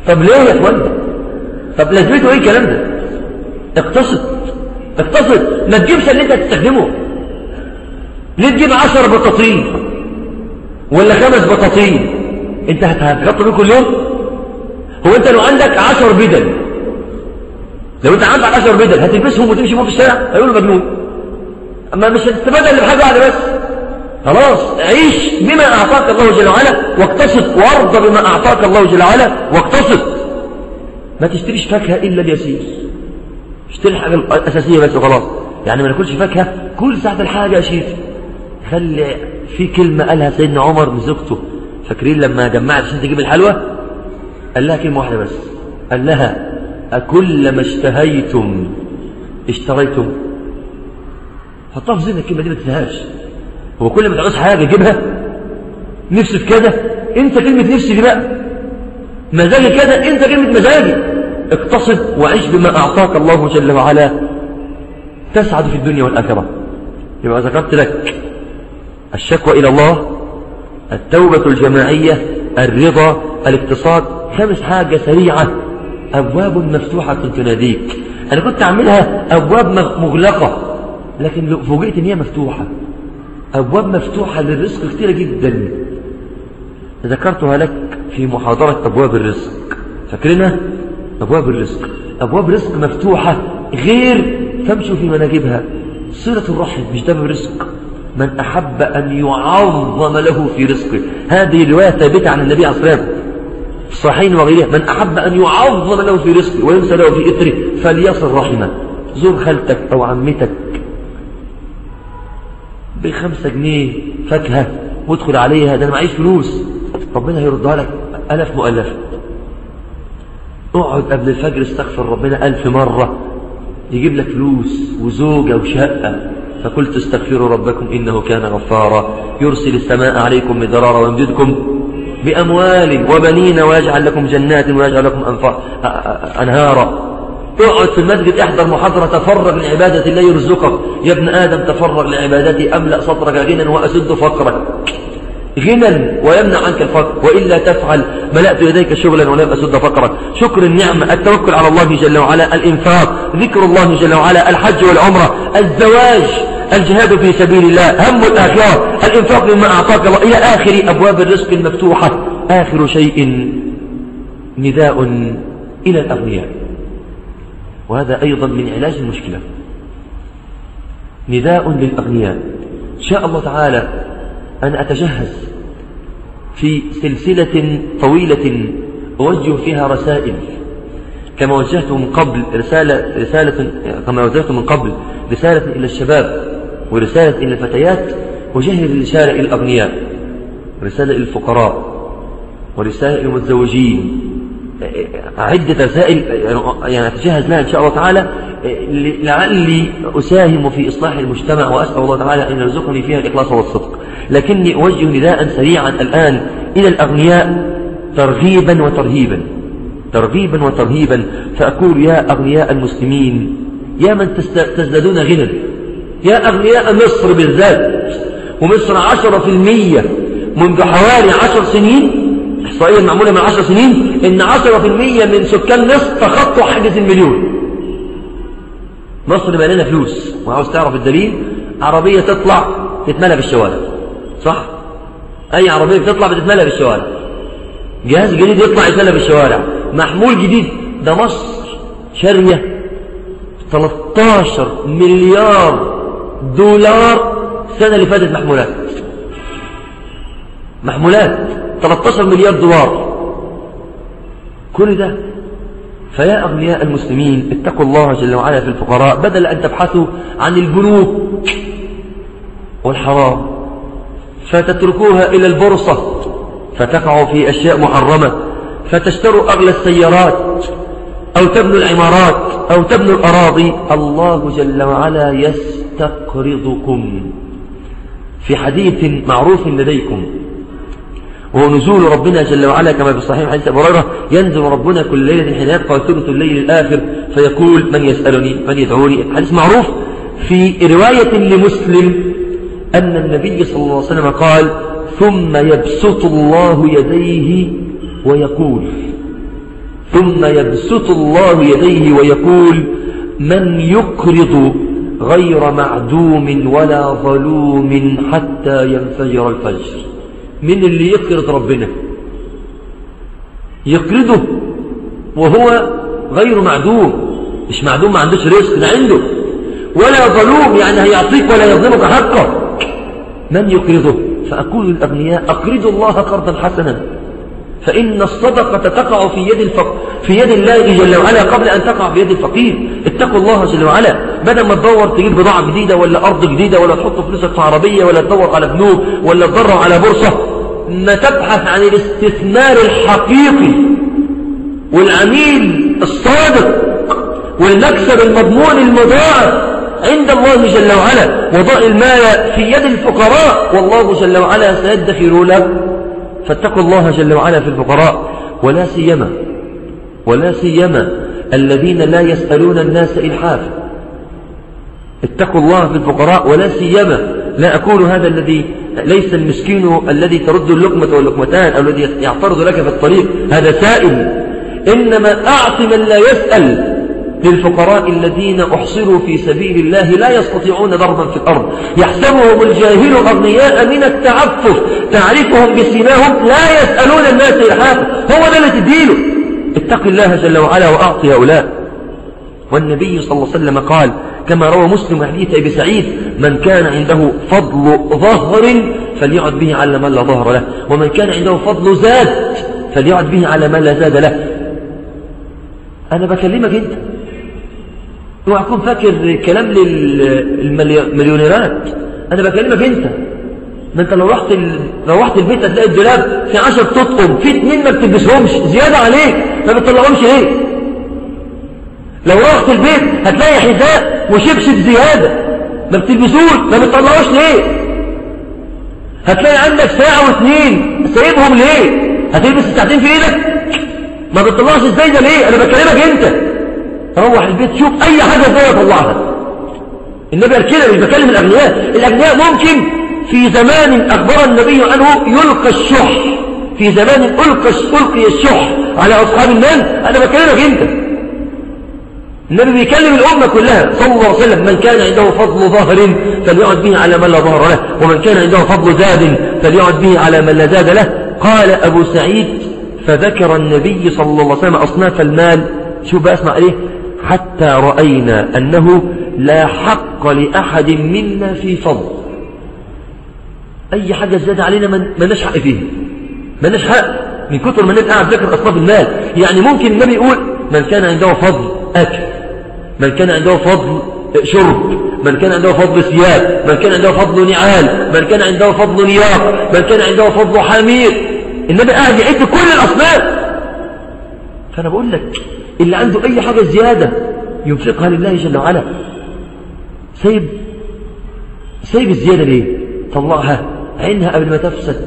طب ليه يا اخوانا طب لازمته ايه الكلام ده اقتصد اقتصد ما تجيبش اللي انت هتستخدمه ليه تجيب 10 بطاطين ولا خمس بطاطين انت هتغطي بيه كل يوم هو انت لو عندك 10 بدل لو انت عندك 10 بدل هتلبسهم وتمشي بهم في الشارع هيقولوا مجنون اما مش هتستفاد الا بحاجه واحده بس خلاص عيش بما اعطاك الله جل وعلا واقتصد وارضى بما اعطاك الله جل وعلا واقتصد ما تشتريش فاكهه الا اليسير اشتري الحاجه الاساسيه بس وخلاص يعني ما ناكلش فاكهه كل ساعه الحاجه يا شيخ خلي في كلمه قالها سيدنا عمر لزوجته فاكرين لما جمعت عشان تجيب الحلوى قال لها كلمه واحده بس قال لها أكلما اشتهيتم اشتريتم حطها في ذهنك الكلمة دي ما تنساهاش هو كل ما تعوز حاجة جيبها نفسي في كذا انت كلمة نفسي دي بقى مزاجي كذا انت كلمة مزاجي اقتصد وعيش بما أعطاك الله جل وعلا تسعد في الدنيا والآخرة يبقى ذكرت لك الشكوى إلى الله التوبة الجماعية الرضا الاقتصاد خامس حاجة سريعة أبواب مفتوحة تناديك أنا كنت أعملها أبواب مغلقة لكن فوجئت إن هي مفتوحة أبواب مفتوحة للرزق كثيرة جدا ذكرتها لك في محاضرة أبواب الرزق فاكرنا أبواب الرزق أبواب رزق مفتوحة غير تمشوا في مناجبها صلة الرحم مش ده الرزق من أحب أن يعظم له في رزقه هذه رواية ثابتة عن النبي عليه الصلاة والسلام في الصحيحين وغيرها من أحب أن يعظم له في رزقه وينسى له في إثره فليصل رحمه زور خالتك أو عمتك بخمسة جنيه فاكهة وادخل عليها ده أنا معيش فلوس ربنا هيردها لك ألف مؤلف اقعد قبل الفجر استغفر ربنا ألف مرة يجيب لك فلوس وزوجة وشقة فقلت استغفروا ربكم إنه كان غفارا يرسل السماء عليكم مدرارا ويمددكم بأموال وبنين ويجعل لكم جنات ويجعل لكم أنهارا اقعد في المسجد احضر محاضرة تفرغ لعبادة الله يرزقك يا ابن آدم تفرغ لعبادتي أملأ صدرك غنى وأسد فقرك غنى ويمنع عنك الفقر وإلا تفعل ملأت يديك شغلا ولم أسد فقرك شكر النعمة التوكل على الله جل وعلا الإنفاق ذكر الله جل وعلا الحج والعمرة الزواج الجهاد في سبيل الله هم الآخرة الإنفاق مما أعطاك الله إلى آخر أبواب الرزق المفتوحة آخر شيء نداء إلى الأغنياء وهذا أيضا من علاج المشكلة نداء للأغنياء شاء الله تعالى أن أتجهز في سلسلة طويلة أوجه فيها رسائل كما وجهت من قبل رسالة, رسالة كما وجهت من قبل رسالة إلى الشباب ورسالة إلى الفتيات وجهز رسالة إلى الأغنياء رسالة إلى الفقراء ورسالة إلى المتزوجين عدة رسائل يعني أتجهز لها إن شاء الله تعالى لعلي أساهم في إصلاح المجتمع وأسأل الله تعالى أن يرزقني فيها الإخلاص والصدق لكني أوجه نداء سريعا الآن إلى الأغنياء ترغيبا وترهيبا ترغيبا وترهيبا فأقول يا أغنياء المسلمين يا من تزدادون غنى يا أغنياء مصر بالذات ومصر عشرة في المية منذ حوالي عشر سنين إحصائية معمولة من عشر سنين إن عشرة في المية من سكان مصر تخطوا حاجز المليون مصر مليانة فلوس وعاوز تعرف الدليل عربية تطلع تتملى بالشوارع صح أي عربية بتطلع بتتملى بالشوارع جهاز جديد يطلع يتملى بالشوارع محمول جديد ده مصر شارية 13 مليار دولار السنة اللي فاتت محمولات محمولات 13 مليار دولار كل ده فيا أغنياء المسلمين اتقوا الله جل وعلا في الفقراء بدل أن تبحثوا عن البنوك والحرام فتتركوها إلى البورصة فتقعوا في أشياء محرمة فتشتروا أغلى السيارات أو تبنوا العمارات أو تبنوا الأراضي الله جل وعلا يستقرضكم في حديث معروف لديكم وهو نزول ربنا جل وعلا كما في الصحيح حديث أبو هريرة ينزل ربنا كل ليلة حين يبقى ثلث الليل الآخر فيقول من يسألني من يدعوني حديث معروف في رواية لمسلم أن النبي صلى الله عليه وسلم قال ثم يبسط الله يديه ويقول ثم يبسط الله يديه ويقول من يقرض غير معدوم ولا ظلوم حتى ينفجر الفجر من اللي يقرض ربنا يقرضه وهو غير معدوم مش معدوم ما عندوش رزق ده عنده ولا ظلوم يعني هيعطيك ولا يظلمك حقك من يقرضه فأقول للأغنياء أقرضوا الله قرضا حسنا فإن الصدقة تقع في يد الفق... في يد الله جل وعلا قبل أن تقع في يد الفقير اتقوا الله جل وعلا بدل ما تدور تجيب بضاعة جديدة ولا أرض جديدة ولا تحط فلوسك في عربية ولا تدور على بنوك ولا تدور على بورصة ما تبحث عن الاستثمار الحقيقي والعميل الصادق والمكسب المضمون المضاعف عند الله جل وعلا وضع المال في يد الفقراء والله جل وعلا سيدخر له فاتقوا الله جل وعلا في الفقراء ولا سيما ولا سيما الذين لا يسألون الناس إلحافا اتقوا الله في الفقراء ولا سيما لا أقول هذا الذي ليس المسكين الذي ترد اللقمة واللقمتان أو الذي يعترض لك في الطريق هذا سائل إنما أعط من لا يسأل للفقراء الذين أحصروا في سبيل الله لا يستطيعون ضربا في الأرض يحسبهم الجاهل أغنياء من التعفف تعرفهم بسيماهم لا يسألون الناس إلحافا هو ده اللي تديله اتق الله جل وعلا وأعطي هؤلاء والنبي صلى الله عليه وسلم قال كما روى مسلم حديث أبي سعيد من كان عنده فضل ظهر فليعد به على من لا ظهر له ومن كان عنده فضل زاد فليعد به على من لا زاد له أنا بكلمك أنت اوعى تكون فاكر كلام للمليونيرات انا بكلمك انت ما انت لو رحت ال... لو رحت البيت هتلاقي الدولاب في 10 تطقم في اتنين ما بتلبسهمش زياده عليك ما بتطلعهمش ليه لو رحت البيت هتلاقي حذاء وشبشب زياده ما بتلبسوش ما بتطلعوش ليه هتلاقي عندك ساعه واثنين سايبهم ليه هتلبس الساعتين في ايدك ما بتطلعش ازاي ده ليه انا بكلمك انت روح البيت شوف اي حاجة فيها طلعها النبي قال كده مش بكلم الاغنياء الاغنياء ممكن في زمان اخبر النبي عنه يلقى الشح في زمان القى القي الشح على اصحاب المال انا بكلمك انت النبي بيكلم الأمة كلها صلى الله عليه وسلم من كان عنده فضل ظهر فليعد به على من لا ظهر له ومن كان عنده فضل زاد فليعد به على من لا زاد له قال أبو سعيد فذكر النبي صلى الله عليه وسلم أصناف المال شوف بقى اسمع عليه حتى رأينا أنه لا حق لأحد منا في فضل أي حاجة زيادة علينا ما لناش حق فيها ما لناش حق من كتر ما نبقى قاعد ذكر أصناف المال يعني ممكن النبي يقول من كان عنده فضل أكل من كان عنده فضل شرب من كان عنده فضل ثياب من كان عنده فضل نعال من كان عنده فضل نياق من كان عنده فضل حمير النبي قاعد يعد كل الأصناف فأنا بقول لك اللي عنده أي حاجة زيادة ينفقها لله جل وعلا سيب سيب الزيادة ليه طلعها عينها قبل ما تفسد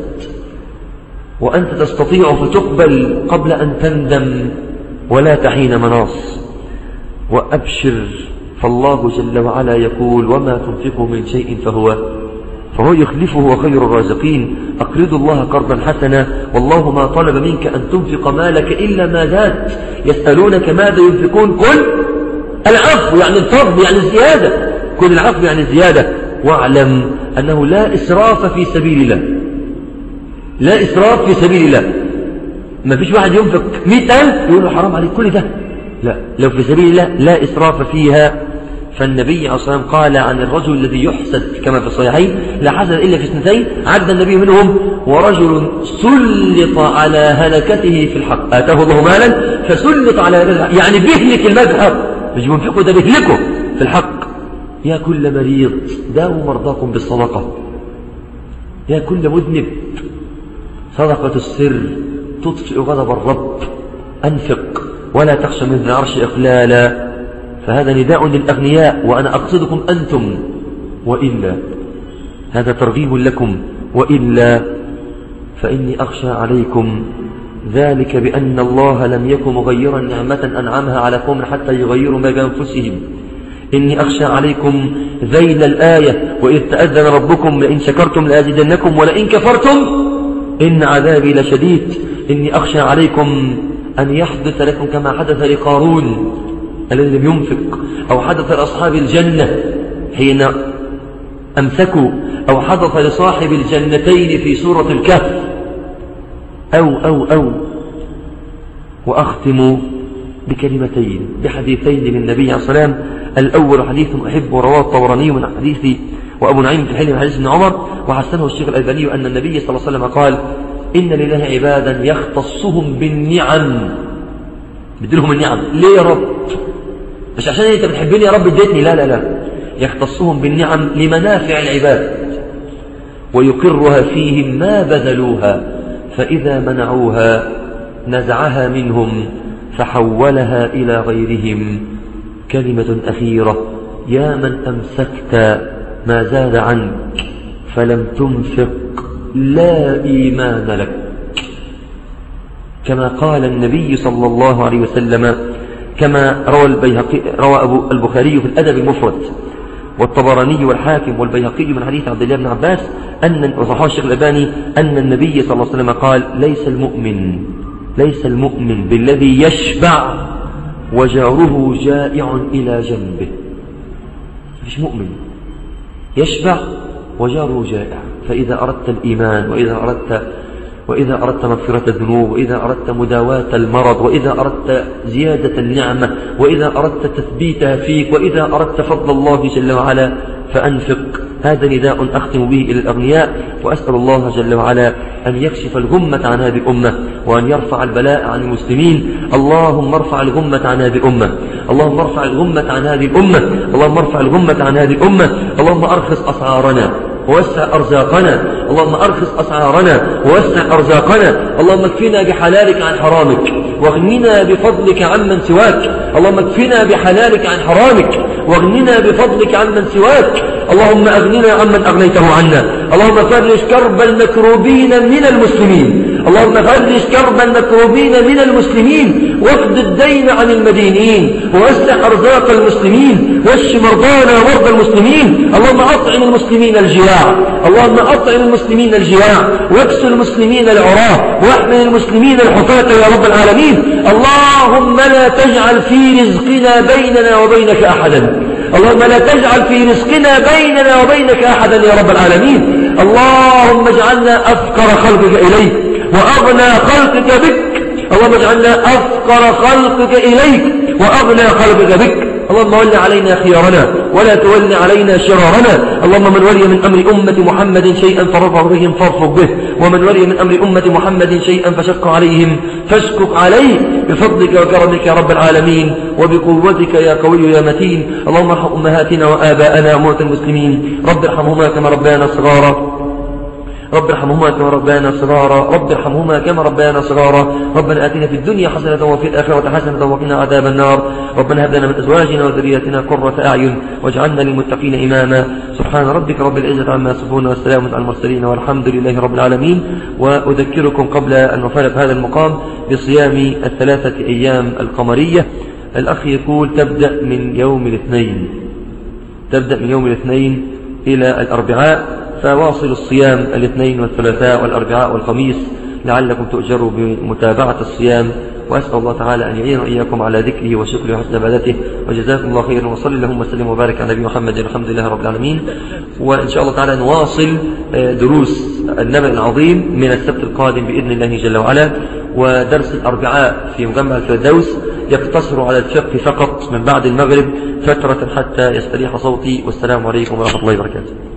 وأنت تستطيع فتقبل قبل أن تندم ولا تحين مناص وأبشر فالله جل وعلا يقول وما تنفقوا من شيء فهو فهو يخلفه وخير الرازقين أقرضوا الله قرضا حسنا والله ما طلب منك أن تنفق مالك إلا ما زاد يسألونك ماذا ينفقون قل العفو يعني الفضل يعني الزيادة قل العفو يعني الزيادة واعلم أنه لا إسراف في سبيل الله لا إسراف في سبيل الله ما فيش واحد ينفق مئة ألف يقول له حرام عليك كل ده لا لو في سبيل الله لا إسراف فيها فالنبي عليه الصلاة والسلام قال عن الرجل الذي يحسد كما في الصحيحين لا حسد إلا في اثنتين عد النبي منهم ورجل سلط على هلكته في الحق آتاه الله مالا فسلط على هلكته يعني بيهلك المال في الحق مش بينفقه ده بيهلكه في الحق يا كل مريض داووا مرضاكم بالصدقة يا كل مذنب صدقة السر تطفئ غضب الرب أنفق ولا تخشى من العرش إقلالا فهذا نداء للأغنياء وأنا أقصدكم أنتم وإلا هذا ترغيب لكم وإلا فإني أخشى عليكم ذلك بأن الله لم يكن مغيرا نعمة أنعمها على قوم حتى يغيروا ما بأنفسهم إني أخشى عليكم ذيل الآية وإذ تأذن ربكم لئن شكرتم لأزيدنكم ولئن كفرتم إن عذابي لشديد إني أخشى عليكم أن يحدث لكم كما حدث لقارون الذي لم ينفق أو حدث لأصحاب الجنة حين أمسكوا أو حدث لصاحب الجنتين في سورة الكهف أو أو أو وأختم بكلمتين بحديثين للنبي عليه الصلاة والسلام الأول حديث أحب رواه الطبراني من حديث وأبو نعيم في الحلم حديث ابن عمر وحسنه الشيخ الألباني أن النبي صلى الله عليه وسلم قال إن لله عبادا يختصهم بالنعم بدلهم النعم ليه يا رب مش عشان انت بتحبني يا رب اديتني لا لا لا يختصهم بالنعم لمنافع العباد ويقرها فيهم ما بذلوها فإذا منعوها نزعها منهم فحولها إلى غيرهم كلمة أخيرة يا من أمسكت ما زاد عنك فلم تنفق لا إيمان لك كما قال النبي صلى الله عليه وسلم كما روى, البيهقي روى أبو البخاري في الأدب المفرد والطبراني والحاكم والبيهقي من حديث عبد الله بن عباس أن وصححه الشيخ الألباني أن النبي صلى الله عليه وسلم قال ليس المؤمن ليس المؤمن بالذي يشبع وجاره جائع إلى جنبه مش مؤمن يشبع وجاره جائع فإذا أردت الإيمان وإذا أردت وإذا أردت مغفرة الذنوب وإذا أردت مداواة المرض وإذا أردت زيادة النعمة وإذا أردت تثبيتها فيك وإذا أردت فضل الله جل وعلا فأنفق هذا نداء أختم به إلى الأغنياء وأسأل الله جل وعلا أن يكشف الغمة عن هذه الأمة وأن يرفع البلاء عن المسلمين اللهم ارفع الغمة عن هذه الأمة اللهم ارفع الغمة عن هذه الأمة اللهم ارفع الغمة عن هذه الأمة اللهم أرخص أسعارنا ووسع أرزاقنا اللهم أرخص أسعارنا ووسع أرزاقنا اللهم اكفنا بحلالك عن حرامك واغننا بفضلك عمن سواك اللهم اكفنا بحلالك عن حرامك واغننا بفضلك عمن سواك اللهم أغننا عمن أغنيته عنا اللهم فرج كرب المكروبين من المسلمين اللهم فرج كرب المكروبين من المسلمين واقض الدين عن المدينين ووسع أرزاق المسلمين واشف مرضانا ومرضى المسلمين اللهم أطعم المسلمين الجياع اللهم أطعم المسلمين الجياع واكسو المسلمين العراة واحمل المسلمين الحفاة يا رب العالمين اللهم لا تجعل في رزقنا بيننا وبينك أحدا اللهم لا تجعل في رزقنا بيننا وبينك أحدا يا رب العالمين اللهم اجعلنا أفقر خلقك إليك وأغنى خلقك بك اللهم اجعلنا أفقر خلقك إليك وأغنى خلقك بك اللهم ول علينا خيارنا ولا تول علينا شرارنا اللهم من ولي من أمر أمة محمد شيئا فرفع بهم فارفق به ومن ولي من أمر أمة محمد شيئا فشق عليهم فاشكك عليه بفضلك وكرمك يا رب العالمين وبقوتك يا قوي يا متين اللهم ارحم أمهاتنا وآباءنا وموتى المسلمين رب ارحمهما كما ربيانا صغارا رب ارحمهما كما ربيانا صغارا رب ارحمهما كما ربيانا صغارا ربنا آتنا في الدنيا حسنة وفي الآخرة حسنة وقنا عذاب النار ربنا هب لنا من أزواجنا وذرياتنا قرة أعين واجعلنا للمتقين إماما سبحان ربك رب العزة عما يصفون والسلام على المرسلين والحمد لله رب العالمين وأذكركم قبل أن نفارق هذا المقام بصيام الثلاثة أيام القمرية الأخ يقول تبدأ من يوم الاثنين تبدأ من يوم الاثنين إلى الأربعاء فواصل الصيام الاثنين والثلاثاء والأربعاء والخميس لعلكم تؤجروا بمتابعة الصيام وأسأل الله تعالى أن يعين وإياكم على ذكره وشكره وحسن عبادته وجزاكم الله خيرا وصلي اللهم وسلم وبارك على نبي محمد والحمد لله رب العالمين وإن شاء الله تعالى نواصل دروس النبأ العظيم من السبت القادم بإذن الله جل وعلا ودرس الأربعاء في مجمع الفردوس يقتصر على الفقه فقط من بعد المغرب فترة حتى يستريح صوتي والسلام عليكم ورحمة الله وبركاته